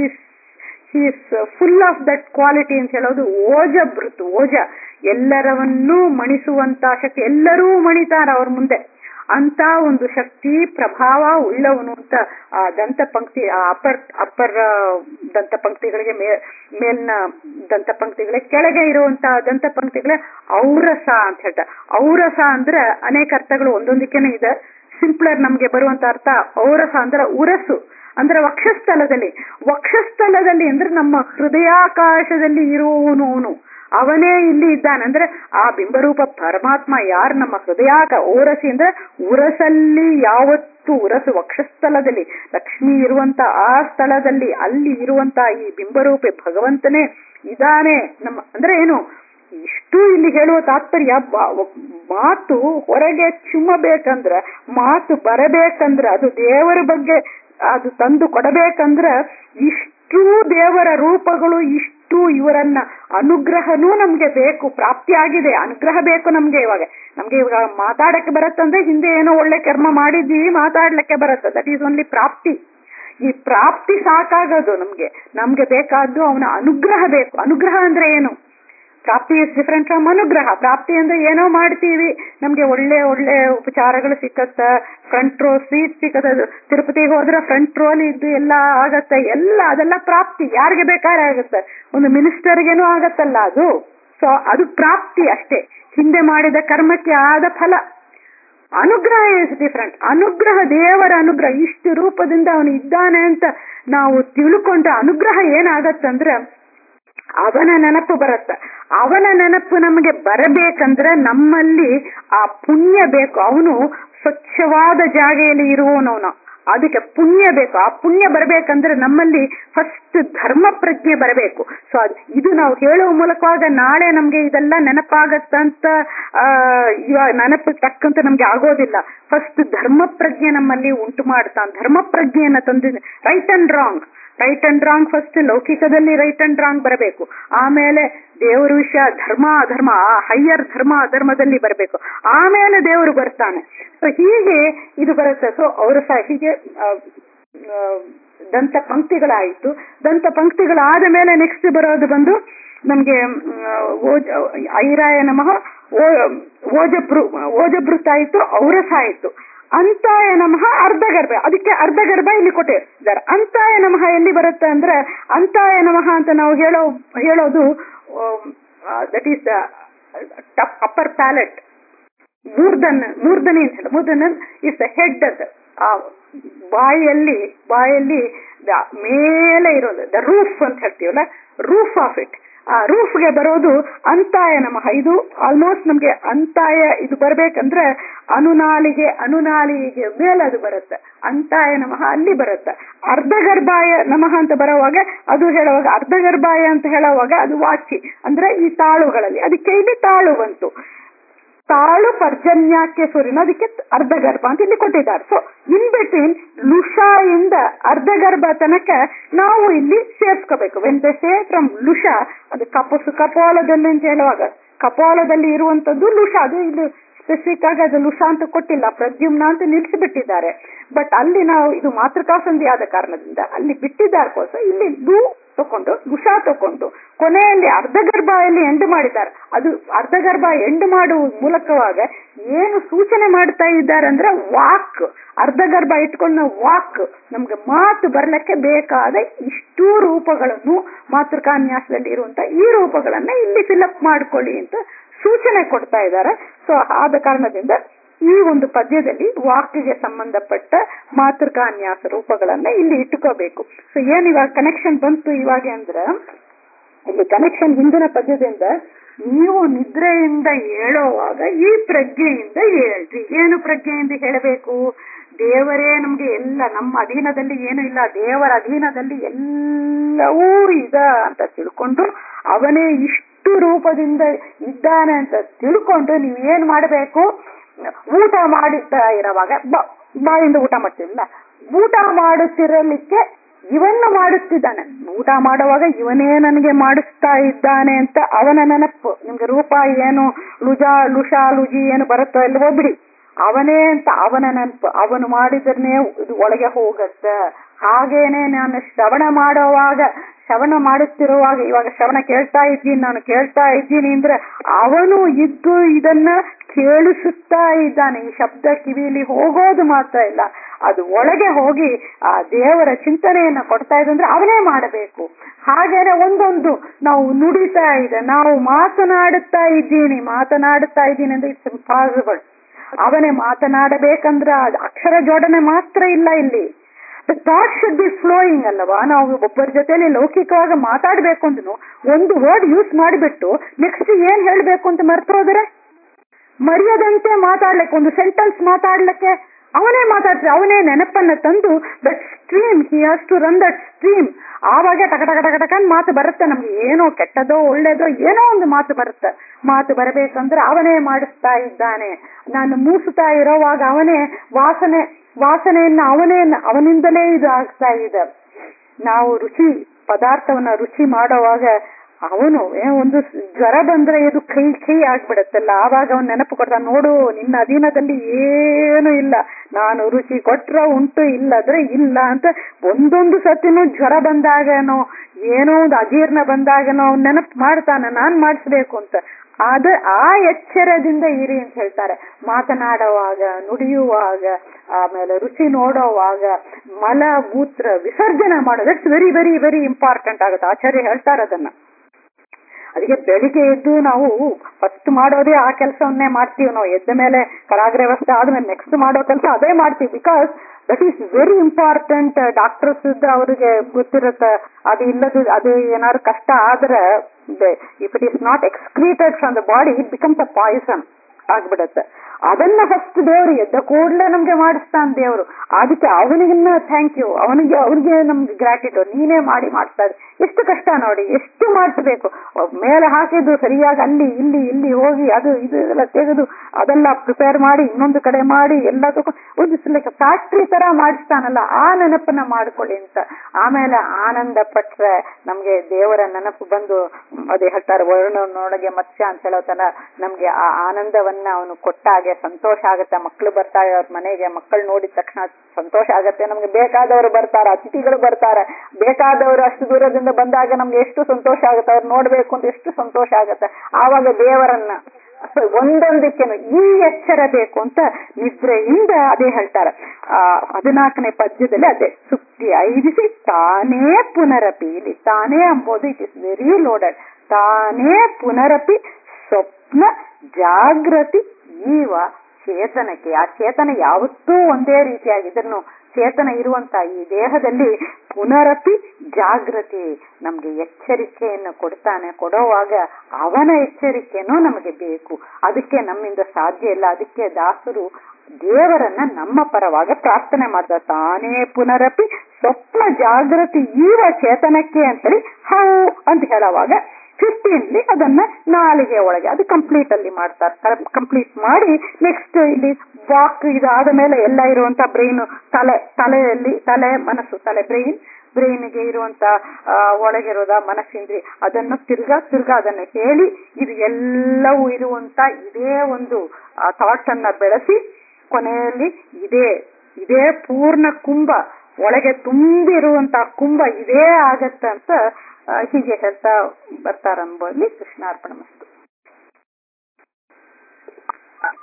is full of that quality ಅಂತ ಹೇಳೋದು ಓಜ ಬೃತು ಓಜ ಎಲ್ಲರವನ್ನೂ ಮಣಿಸುವಂತ ಶಕ್ತಿ ಎಲ್ಲರೂ ಮಣಿತಾರ ಅವ್ರ ಮುಂದೆ ಅಂತ ಒಂದು ಶಕ್ತಿ ಪ್ರಭಾವ ಉಳ್ಳವನು ಅಂತ ಆ ದಂತ ಪಂಕ್ತಿ ಆ ಅಪ್ಪರ್ ಅಪ್ಪರ್ ದಂತ ಪಂಕ್ತಿಗಳಿಗೆ ಮೇ ಮೇಲ್ನ ದಂತ ಪಂಕ್ತಿಗಳಿಗೆ ಕೆಳಗೆ ಇರುವಂತ ದಂತ ಪಂಕ್ತಿಗಳೇ ಔರಸ ಅಂತ ಹೇಳ್ತಾರೆ ಔರಸ ಅಂದ್ರೆ ಅನೇಕ ಅರ್ಥಗಳು ಒಂದೊಂದಕ್ಕೇನೆ ಇದೆ ಸಿಂಪ್ಲರ್ ನಮ್ಗೆ ಬರುವಂತ ಅರ್ಥ ಔರಸ ಅಂದ್ರೆ ಉರಸು ಅಂದ್ರೆ ವಕ್ಷಸ್ಥಲದಲ್ಲಿ ವಕ್ಷಸ್ಥಲದಲ್ಲಿ ಅಂದ್ರೆ ನಮ್ಮ ಹೃದಯಾಕಾಶದಲ್ಲಿ ಇರುವವನು ಅವನು ಅವನೇ ಇಲ್ಲಿ ಇದ್ದಾನೆ ಅಂದ್ರೆ ಆ ಬಿಂಬರೂಪ ಪರಮಾತ್ಮ ಯಾರು ನಮ್ಮ ಹೃದಯಾಕ ಓರಸಿ ಅಂದ್ರೆ ಉರಸಲ್ಲಿ ಯಾವತ್ತು ಉರಸು ವಕ್ಷಸ್ಥಲದಲ್ಲಿ ಲಕ್ಷ್ಮಿ ಇರುವಂತ ಆ ಸ್ಥಳದಲ್ಲಿ ಅಲ್ಲಿ ಇರುವಂತ ಈ ಬಿಂಬರೂಪೆ ಭಗವಂತನೇ ಇದಾನೆ ನಮ್ಮ ಅಂದ್ರೆ ಏನು ಇಷ್ಟು ಇಲ್ಲಿ ಹೇಳುವ ತಾತ್ಪರ್ಯ ಬ- ಮಾತು ಹೊರಗೆ ಚುಮ್ಮಬೇಕಂದ್ರ ಮಾತು ಬರಬೇಕಂದ್ರ ಅದು ದೇವರ ಬಗ್ಗೆ ಅದು ತಂದು ಕೊಡಬೇಕಂದ್ರ ಇಷ್ಟು ದೇವರ ರೂಪಗಳು ಇಷ್ಟು ಇವರನ್ನ ಅನುಗ್ರಹನೂ ನಮ್ಗೆ ಬೇಕು ಪ್ರಾಪ್ತಿಯಾಗಿದೆ ಅನುಗ್ರಹ ಬೇಕು ನಮ್ಗೆ ಇವಾಗ ನಮ್ಗೆ ಇವಾಗ ಮಾತಾಡಕ್ಕೆ ಬರುತ್ತಂದ್ರೆ ಹಿಂದೆ ಏನೋ ಒಳ್ಳೆ ಕರ್ಮ ಮಾಡಿದ್ದೀವಿ ಮಾತಾಡ್ಲಿಕ್ಕೆ ಬರುತ್ತೆ ದಟ್ ಈಸ್ ಓನ್ಲಿ ಪ್ರಾಪ್ತಿ ಈ ಪ್ರಾಪ್ತಿ ಸಾಕಾಗೋದು ನಮ್ಗೆ ನಮ್ಗೆ ಬೇಕಾದ್ದು ಅವನ ಅನುಗ್ರಹ ಬೇಕು ಅನುಗ್ರಹ ಅಂದ್ರೆ ಏನು ಪ್ರಾಪ್ತಿ ಇಸ್ ಡಿಫ್ರೆಂಟ್ ಫ್ರಮ್ ಅನುಗ್ರಹ ಪ್ರಾಪ್ತಿ ಅಂದ್ರೆ ಏನೋ ಮಾಡ್ತೀವಿ ನಮ್ಗೆ ಒಳ್ಳೆ ಒಳ್ಳೆ ಉಪಚಾರಗಳು ಸಿಕ್ಕತ್ತ ಫ್ರಂಟ್ ರೋ ಸೀಟ್ ಸಿಕ್ಕತ್ತ ತಿರುಪತಿಗೆ ಹೋದ್ರೆ ಫ್ರಂಟ್ ರೋಲ್ ಇದ್ದು ಎಲ್ಲ ಆಗತ್ತೆ ಎಲ್ಲ ಅದೆಲ್ಲ ಪ್ರಾಪ್ತಿ ಯಾರಿಗೆ ಬೇಕಾದ್ರೆ ಆಗತ್ತೆ ಒಂದು ಮಿನಿಸ್ಟರ್ಗೇನೂ ಆಗತ್ತಲ್ಲ ಅದು ಸೊ ಅದು ಪ್ರಾಪ್ತಿ ಅಷ್ಟೇ ಹಿಂದೆ ಮಾಡಿದ ಕರ್ಮಕ್ಕೆ ಆದ ಫಲ ಅನುಗ್ರಹ ಇಸ್ ಡಿಫ್ರೆಂಟ್ ಅನುಗ್ರಹ ದೇವರ ಅನುಗ್ರಹ ಇಷ್ಟು ರೂಪದಿಂದ ಅವನು ಇದ್ದಾನೆ ಅಂತ ನಾವು ತಿಳ್ಕೊಂಡ ಅನುಗ್ರಹ ಏನಾಗತ್ತಂದ್ರೆ ಅವನ ನೆನಪು ಬರುತ್ತೆ ಅವನ ನೆನಪು ನಮಗೆ ಬರಬೇಕಂದ್ರೆ ನಮ್ಮಲ್ಲಿ ಆ ಪುಣ್ಯ ಬೇಕು ಅವನು ಸ್ವಚ್ಛವಾದ ಜಾಗೆಯಲ್ಲಿ ಇರುವವನವನು ಅದಕ್ಕೆ ಪುಣ್ಯ ಬೇಕು ಆ ಪುಣ್ಯ ಬರಬೇಕಂದ್ರೆ ನಮ್ಮಲ್ಲಿ ಫಸ್ಟ್ ಧರ್ಮ ಪ್ರಜ್ಞೆ ಬರಬೇಕು ಸೊ ಇದು ನಾವು ಹೇಳುವ ಮೂಲಕವಾಗ ನಾಳೆ ನಮ್ಗೆ ಇದೆಲ್ಲ ನೆನಪಾಗತ್ತಂತ ಆ ಇವಾಗ ನೆನಪು ತಕ್ಕಂತ ನಮ್ಗೆ ಆಗೋದಿಲ್ಲ ಫಸ್ಟ್ ಧರ್ಮ ಪ್ರಜ್ಞೆ ನಮ್ಮಲ್ಲಿ ಉಂಟು ಮಾಡ್ತಾನೆ ಧರ್ಮ ಪ್ರಜ್ಞೆಯನ್ನ ತಂದಿದೆ right and wrong right and wrong first ಲೌಕಿಕದಲ್ಲಿ ರೈಟ್ ಅಂಡ್ ರಾಂಗ್ ಬರಬೇಕು ಆಮೇಲೆ ದೇವರ ವಿಷಯ ಧರ್ಮ ಅಧರ್ಮ ಆ ಹೈಯರ್ ಧರ್ಮ ಅಧರ್ಮದಲ್ಲಿ ಬರಬೇಕು ಆಮೇಲೆ ದೇವರು ಬರ್ತಾನೆ ಸೊ ಹೀಗೆ ಇದು ಬರುತ್ತೆ ಸೊ ಅವರು ಸಹ ಹೀಗೆ ಆ, ಆ, ದಂತ ಪಂಕ್ತಿಗಳಾಯಿತು ದಂತ ಪಂಕ್ತಿಗಳಾದ ಮೇಲೆ ನೆಕ್ಸ್ಟ್ ಬರೋದು ಬಂದು ನಮ್ಗೆ ಮ್, ಓಜ ಐರಾಯ ನಮಃ ಓ- ಓಜಭೃ ಓಜಭೃತ ಆಯಿತು ಔರಸ ಆಯಿತು ಅಂತಾಯ ನಮಃ ಅರ್ಧಗರ್ಭ ಅದಕ್ಕೆ ಅರ್ಧಗರ್ಭ ಇಲ್ಲಿ ಕೊಟ್ಟಿದ್ದಾರೆ ಅಂತಾಯ ನಮಃ ಎಲ್ಲಿ ಬರುತ್ತೆ ಅಂದ್ರೆ ಅಂತಾಯ ನಮಃ ಅಂತ ನಾವು ಹೇಳೋ ಹೇಳೋದು ದಟ್ ಈಸ್ ಅಪ್ಪರ್ ಪ್ಯಾಲೆಟ್ ಮೂರ್ಧನ್ ಮೂರ್ಧನಿ ಅಂತ ಹೇಳಿ ಮೂರ್ಧನ್ ಇಸ್ ದ ಹೆಡ್ ಅದು ಆ ಬಾಯಲ್ಲಿ ಬಾಯಲ್ಲಿ ದ- ಮೇಲೆ ಇರೋದು ದ ರೂಫ್ ಅಂತ ಹೇಳ್ತೀವಲ್ಲ ರೂಫ್ ಆಫ್ ಇಟ್ ಆ ರೂಫ್ಗೆ ಬರೋದು ಅಂತಾಯ ನಮಃ ಇದು ಆಲ್ಮೋಸ್ಟ್ ನಮ್ಗೆ ಅಂತಾಯ ಇದು ಬರ್ಬೇಕಂದ್ರೆ ಅನುನಾಲಿಗೆ ಅನುನಾಲಿಗೆ ಮೇಲೆ ಅದು ಬರುತ್ತೆ ಅಂತಾಯ ನಮಃ ಅಲ್ಲಿ ಬರುತ್ತೆ ಅರ್ಧಗರ್ಭಾಯ ನಮಃ ಅಂತ ಬರೋವಾಗ ಅದು ಹೇಳುವಾಗ ಅರ್ಧಗರ್ಭಾಯ ಅಂತ ಹೇಳುವಾಗ ಅದು ವಾಚಿ ಅಂದ್ರೆ ಈ ತಾಳುಗಳಲ್ಲಿ ಅದಕ್ಕೆ ಇಲ್ಲಿ ತಾಳು ಬಂತು ತಾಳು ಪರ್ಜನ್ಯಾಕ್ಕೆ ಸೂರ್ಯನ ಅದಕ್ಕೆ ಅರ್ಧಗರ್ಭ ಅಂತ ಇಲ್ಲಿ ಕೊಟ್ಟಿದ್ದಾರೆ ಸೊ ಇನ್ ಬಿಟ್ವೀನ್ ಲುಷಾ ಇಂದ ಅರ್ಧಗರ್ಭ ತನಕ ನಾವು ಇಲ್ಲಿ ಸೇರ್ಸ್ಕೋಬೇಕು ವೆನ್ ದ ಸೇ ಫ್ರಮ್ ಲುಷಾ ಅದು ಕಪಸು ಕಪಾಲದಲ್ಲಿ ಅಂತ ಹೇಳುವಾಗ ಕಪಾಲದಲ್ಲಿ ಇರುವಂತದ್ದು ಲುಷಾ ಅದು ಇಲ್ಲಿ ಸ್ಪೆಸಿಫಿಕ್ ಆಗಿ ಅದು ಲುಷಾ ಅಂತ ಕೊಟ್ಟಿಲ್ಲ ಪ್ರದ್ಯುಮ್ನ ಅಂತ ನಿಲ್ಲಿಸಿಬಿಟ್ಟಿದ್ದಾರೆ ಬಟ್ ಅಲ್ಲಿ ನಾವು ಇದು ಮಾತೃಕಾಸಂಧಿ ಆದ ಕಾರಣದಿಂದ ಅಲ್ಲಿ ಬಿಟ್ಟಿದ್ದಾರೆ ಕೋಸ ಇಲ್ಲಿ ಲು ತಕೊಂಡು ಲುಷಾ ತಕೊಂಡು ಕೊನೆಯಲ್ಲಿ ಅರ್ಧಗರ್ಭದಲ್ಲಿ ಎಂಡ್ ಮಾಡಿದ್ದಾರೆ ಅದು ಅರ್ಧಗರ್ಭ ಎಂಡ್ ಮಾಡುವ ಮೂಲಕವಾಗ ಏನು ಸೂಚನೆ ಮಾಡ್ತಾ ಇದ್ದಾರೆ ಅಂದ್ರೆ ವಾಕ್ ಅರ್ಧಗರ್ಭ ಇಟ್ಕೊಂಡು ನಾವು ವಾಕ್ ನಮ್ಗೆ ಮಾತು ಬರ್ಲಿಕ್ಕೆ ಬೇಕಾದ ಇಷ್ಟೂ ರೂಪಗಳನ್ನು ಮಾತೃಕಾನ್ಯಾಸದಲ್ಲಿ ಇರುವಂತ ಈ ರೂಪಗಳನ್ನ ಇಲ್ಲಿ ಫಿಲಪ್ ಮಾಡ್ಕೊಳ್ಳಿ ಅಂತ ಸೂಚನೆ ಕೊಡ್ತಾ ಇದ್ದಾರೆ ಸೊ ಆದ ಕಾರಣದಿಂದ ಈ ಒಂದು ಪದ್ಯದಲ್ಲಿ ವಾಕ್ಗೆ ಸಂಬಂಧಪಟ್ಟ ಮಾತೃಕಾನ್ಯಾಸ ರೂಪಗಳನ್ನ ಇಲ್ಲಿ ಇಟ್ಟುಕೋಬೇಕು ಸೊ ಏನ್ ಇವಾಗ ಕನೆಕ್ಷನ್ ಬಂತು ಇವಾಗ ಅಂದ್ರೆ ಇಲ್ಲಿ ಕನೆಕ್ಷನ್ ಹಿಂದಿನ ಪದ್ಯದಿಂದ ನೀವು ನಿದ್ರೆಯಿಂದ ಹೇಳೋವಾಗ ಈ ಪ್ರಜ್ಞೆಯಿಂದ ಹೇಳ್ರಿ ಏನು ಪ್ರಜ್ಞೆಯಿಂದ ಹೇಳಬೇಕು ದೇವರೇ ನಮ್ಗೆ ಎಲ್ಲ ನಮ್ಮ ಅಧೀನದಲ್ಲಿ ಏನು ಇಲ್ಲ ದೇವರ ಅಧೀನದಲ್ಲಿ ಎಲ್ಲವೂ ಇದ ಅಂತ ತಿಳ್ಕೊಂಡು ಅವನೇ ಇಷ್ಟು ರೂಪದಿಂದ ಇದ್ದಾನೆ ಅಂತ ತಿಳ್ಕೊಂಡು ನೀವು ಏನ್ ಮಾಡಬೇಕು ಊಟ ಮಾಡುತ್ತಾ ಇರುವಾಗ ಬ- ಬಾಯಿಂದ ಊಟ ಮಾಡ್ತಿರಲ್ಲ ಊಟ ಮಾಡುತ್ತಿರಲಿಕ್ಕೆ ಇವನ್ನು ಮಾಡುತ್ತಿದ್ದಾನೆ ಊಟ ಮಾಡುವಾಗ ಇವನೇ ನನಗೆ ಮಾಡಿಸ್ತಾ ಇದ್ದಾನೆ ಅಂತ ಅವನ ನೆನಪು ನಿಮ್ಗೆ ರೂಪ ಏನು ಲುಜಾ ಲುಷಾ ಲುಜಿ ಏನು ಬರುತ್ತೋ ಇಲ್ವೋ ಬಿಡಿ ಅವನೇ ಅಂತ ಅವನ ನೆನಪು ಅವನು ಮಾಡಿದ್ರೆ ಇದು ಒಳಗೆ ಹೋಗತ್ತೆ ಹಾಗೇನೆ ನಾನು ಶ್ರವಣ ಮಾಡುವಾಗ ಶ್ರವಣ ಮಾಡುತ್ತಿರುವಾಗ ಇವಾಗ ಶ್ರವಣ ಕೇಳ್ತಾ ಇದ್ದೀನಿ ನಾನು ಕೇಳ್ತಾ ಇದ್ದೀನಿ ಅಂದ್ರೆ ಅವನು ಇದ್ದು ಇದನ್ನ ಕೇಳಿಸುತ್ತಾ ಇದ್ದಾನೆ ಈ ಶಬ್ದ ಕಿವಿಲಿ ಹೋಗೋದು ಮಾತ್ರ ಇಲ್ಲ ಅದು ಒಳಗೆ ಹೋಗಿ ಆ ದೇವರ ಚಿಂತನೆಯನ್ನ ಕೊಡ್ತಾ ಇದೆ ಅಂದ್ರೆ ಅವನೇ ಮಾಡಬೇಕು ಹಾಗೇನೆ ಒಂದೊಂದು ನಾವು ನುಡಿತಾ ಇದೆ ನಾವು ಮಾತನಾಡುತ್ತಾ ಇದ್ದೀನಿ ಮಾತನಾಡುತ್ತಾ ಇದ್ದೀನಿ ಅಂದ್ರೆ ಇಟ್ಸ್ ಇಂಪಾಸಿಬಲ್ ಅವನೇ ಮಾತನಾಡಬೇಕಂದ್ರೆ ಅದು ಅಕ್ಷರ ಜೋಡಣೆ ಮಾತ್ರ ಇಲ್ಲ ಇಲ್ಲಿ ಥಾಟ್ ಶುಡ್ ಬಿ ಫ್ಲೋಯಿಂಗ್ ಅಲ್ಲವಾ ನಾವು ಒಬ್ಬರ ಜೊತೆಲಿ ಲೌಕಿಕವಾಗಿ ಮಾತಾಡ್ಬೇಕು ಅಂದ್ನು ಒಂದು ವರ್ಡ್ ಯೂಸ್ ಮಾಡಿಬಿಟ್ಟು ನೆಕ್ಸ್ಟ್ ಏನ್ ಹೇಳ್ಬೇಕು ಅಂತ ಮರ್ತು ಹೋದ್ರೆ ಮರೆಯದಂತೆ ಮಾತಾಡ್ಲಿಕ್ಕೆ ಒಂದು ಸೆಂಟೆನ್ಸ್ ಮಾತಾಡ್ಲಿಕ್ಕೆ ಅವನೇ ಮಾತಾಡ್ತಾರೆ ಅವನೇ ನೆನಪನ್ನ ತಂದು that stream he has to run that stream ಆವಾಗ ಟಕ ಟಕ ಟಕ ಟಕ ಅಂತ ಮಾತು ಬರುತ್ತೆ ನಮ್ಗೆ ಏನೋ ಕೆಟ್ಟದೋ ಒಳ್ಳೇದೋ ಏನೋ ಒಂದು ಮಾತು ಬರುತ್ತೆ ಮಾತು ಬರಬೇಕಂದ್ರೆ ಅವನೇ ಮಾಡಿಸ್ತಾ ಇದ್ದಾನೆ ನಾನು ಮೂಸುತ್ತಾ ಇರೋವಾಗ ಅವನೇ ವಾಸನೆ ವಾಸನೆಯನ್ನ ಅವನೇ ಅವನಿಂದಲೇ ಇದು ಆಗ್ತಾ ಇದೆ ನಾವು ರುಚಿ ಪದಾರ್ಥವನ್ನ ರುಚಿ ಮಾಡುವಾಗ ಅವನು ಏ, ಒಂದು ಜ್ವರ ಬಂದ್ರೆ ಇದು ಕೈ ಕೈ ಆಗ್ಬಿಡತ್ತಲ್ಲ ಆವಾಗ ಅವನ್ ನೆನಪು ಕೊಡ್ತಾ ನೋಡು ನಿನ್ನ ಅಧೀನದಲ್ಲಿ ಏನು ಇಲ್ಲ ನಾನು ರುಚಿ ಕೊಟ್ರ ಉಂಟು ಇಲ್ಲದ್ರೆ ಇಲ್ಲ ಅಂತ ಒಂದೊಂದು ಸತಿನೂ ಜ್ವರ ಬಂದಾಗನೋ ಏನೋ ಒಂದು ಅಜೀರ್ಣ ಬಂದಾಗನೋ ಅವ್ನ್ ನೆನಪು ಮಾಡ್ತಾನೆ ನಾನ್ ಮಾಡಿಸ್ಬೇಕು ಅಂತ ಅದ ಆ ಎಚ್ಚರದಿಂದ ಇರಿ ಅಂತ ಹೇಳ್ತಾರೆ ಮಾತನಾಡುವಾಗ ನುಡಿಯುವಾಗ ಆಮೇಲೆ ರುಚಿ ನೋಡೋವಾಗ ಮಲ ಮೂತ್ರ ವಿಸರ್ಜನೆ ಮಾಡೋದು it's very very very important ಆಗುತ್ತೆ ಆಚಾರ್ಯ ಹೇಳ್ತಾರೆ ಅದನ್ನ ಅದಕ್ಕೆ ಬೆಳಿಗ್ಗೆ ಎದ್ದು ನಾವು ಫಸ್ಟ್ ಮಾಡೋದೇ ಆ ಕೆಲಸವನ್ನೇ ಮಾಡ್ತೀವಿ ನಾವು ಎದ್ದ ಮೇಲೆ ಕರಾಗ್ರ ವ್ಯವಸ್ಥೆ ಆದ್ಮೇಲೆ ನೆಕ್ಸ್ಟ್ ಮಾಡೋ ಕೆಲಸ ಅದೇ ಮಾಡ್ತೀವಿ because that is very important doctors ಅವ್ರಿಗೆ ಗೊತ್ತಿರುತ್ತೆ ಅದು ಇಲ್ಲದು ಅದು ಏನಾದ್ರು ಕಷ್ಟ ಆದ್ರೆ if it is not excreted from the body it becomes a poison ಆಗ್ಬಿಡತ್ತೆ ಅದನ್ನ ಫಸ್ಟ್ ದೇವ್ರು ಎದ್ದ ಕೂಡಲೇ ನಮ್ಗೆ ಮಾಡಿಸ್ತಾನೆ ದೇವ್ರು ಅದಕ್ಕೆ ಅವನಿಗಿನ್ನ ಥ್ಯಾಂಕ್ ಯು ಅವನಿಗೆ ಅವ್ರಿಗೆ ನಮ್ಗೆ ಗ್ರಾಟಿಟ್ಯೂಡ್ ನೀನೇ ಮಾಡಿ ಮಾಡ್ತಾ ಇದ್ದೆ ಎಷ್ಟು ಕಷ್ಟ ನೋಡಿ ಎಷ್ಟು ಮಾಡಿಸ್ಬೇಕು ಮೇಲೆ ಹಾಕಿದ್ದು ಸರಿಯಾಗಿ ಅಲ್ಲಿ ಇಲ್ಲಿ ಇಲ್ಲಿ ಹೋಗಿ ಅದು ಇದು ಎಲ್ಲ ತೆಗೆದು ಅದೆಲ್ಲ ಪ್ರಿಪೇರ್ ಮಾಡಿ ಇನ್ನೊಂದು ಕಡೆ ಮಾಡಿ ಎಲ್ಲ ತಗೊಂಡು ಒಂದು ಲೈಕ್ ಫ್ಯಾಕ್ಟ್ರಿ ತರ ಮಾಡಿಸ್ತಾನಲ್ಲ ಆ ನೆನಪನ್ನ ಮಾಡ್ಕೊಳ್ಳಿ ಅಂತ ಆಮೇಲೆ ಆನಂದ ಪಟ್ರೆ ನಮ್ಗೆ ದೇವರ ನೆನಪು ಬಂದು ಅದೇ ಹೇಳ್ತಾರೆ ವರ್ಣನೊಳಗೆ ಮತ್ಸ್ಯ ಅಂತ ಹೇಳೋ ತರ ನಮ್ಗೆ ಆ ಆನಂದವನ್ನ ಅವನು ಕೊಟ್ಟಾಗೆ ಸಂತೋಷ ಆಗತ್ತೆ ಮಕ್ಕಳು ಬರ್ತಾರೆ ಅವ್ರ ಮನೆಗೆ ಮಕ್ಕಳು ನೋಡಿದ ತಕ್ಷಣ ಸಂತೋಷ ಆಗತ್ತೆ ನಮ್ಗೆ ಬೇಕಾದವರು ಬರ್ತಾರೆ ಅತಿಥಿಗಳು ಬರ್ತಾರೆ ಬೇಕಾದವರು ಅಷ್ಟು ದೂರದಿಂದ ಬಂದಾಗ ನಮ್ಗೆ ಎಷ್ಟು ಸಂತೋಷ ಆಗುತ್ತೆ ಅವ್ರು ನೋಡ್ಬೇಕು ಅಂತ ಎಷ್ಟು ಸಂತೋಷ ಆಗತ್ತೆ ಆವಾಗ ದೇವರನ್ನ ಸೊ ಒಂದೊಂದಕ್ಕೇನು ಈ ಎಚ್ಚರ ಬೇಕು ಅಂತ ನಿದ್ರೆಯಿಂದ ಅದೇ ಹೇಳ್ತಾರೆ ಆ ಹದಿನಾಲ್ಕನೇ ಪದ್ಯದಲ್ಲಿ ಅದೇ ಸುಕ್ತಿ ಐದಿಸಿ ತಾನೇ ಪುನರಪಿ ಇಲ್ಲಿ ತಾನೇ ಅಂಬೋದು ಇಟ್ ಇಸ್ ವೆರಿ ಲೋಡೆಡ್ ತಾನೇ ಪುನರಪಿ ಸ್ವಪ್ನ ಜಾಗೃತಿ ಜೀವ ಚೇತನಕ್ಕೆ ಆ ಚೇತನ ಯಾವತ್ತೂ ಒಂದೇ ರೀತಿಯಾಗಿದ್ರು ಚೇತನ ಇರುವಂತ ಈ ದೇಹದಲ್ಲಿ ಪುನರಪಿ ಜಾಗೃತಿ ನಮ್ಗೆ ಎಚ್ಚರಿಕೆಯನ್ನು ಕೊಡ್ತಾನೆ ಕೊಡುವಾಗ ಅವನ ಎಚ್ಚರಿಕೆನೂ ನಮಗೆ ಬೇಕು ಅದಕ್ಕೆ ನಮ್ಮಿಂದ ಸಾಧ್ಯ ಇಲ್ಲ ಅದಕ್ಕೆ ದಾಸರು ದೇವರನ್ನ ನಮ್ಮ ಪರವಾಗಿ ಪ್ರಾರ್ಥನೆ ಮಾಡ್ತಾರೆ ತಾನೇ ಪುನರಪಿ ಸ್ವಪ್ನ ಜಾಗೃತಿ ಈವ ಚೇತನಕ್ಕೆ ಅಂತೇಳಿ ಹೌ ಅಂತ ಹೇಳುವಾಗ ಫಿಫ್ಟೀನ್ಲಿ ಅದನ್ನ ನಾಲಿಗೆ ಒಳಗೆ ಅದು ಕಂಪ್ಲೀಟ್ ಅಲ್ಲಿ ಮಾಡ್ತಾರೆ ಕಂಪ್ಲೀಟ್ ಮಾಡಿ ನೆಕ್ಸ್ಟ್ ಇಲ್ಲಿ ವಾಕ್ ಇದಾದ ಮೇಲೆ ಎಲ್ಲ ಇರುವಂತ ಬ್ರೈನ್ ತಲೆ ತಲೆಯಲ್ಲಿ ತಲೆ ಮನಸ್ಸು ತಲೆ ಬ್ರೈನ್ ಬ್ರೈನ್ಗೆ ಇರುವಂತ ಒಳಗಿರೋದ ಮನಸ್ಸಿಂದ್ರಿ ಅದನ್ನು ತಿರ್ಗಾ ತಿರ್ಗಾ ಅದನ್ನು ಹೇಳಿ ಇದು ಎಲ್ಲವೂ ಇರುವಂತ ಇದೇ ಒಂದು ಥಾಟ್ ಅನ್ನ ಬೆಳೆಸಿ ಕೊನೆಯಲ್ಲಿ ಇದೇ ಇದೇ ಪೂರ್ಣ ಕುಂಭ ಒಳಗೆ ತುಂಬಿರುವಂತ ಕುಂಭ ಇದೇ ಆಗತ್ತಂತ ಹೀಗೆ ಹೇಳ್ತಾ ಬರ್ತಾರಂಬೋಲ್ಲಿ ಕೃಷ್ಣಾರ್ಪಣ ಮಸ್ತು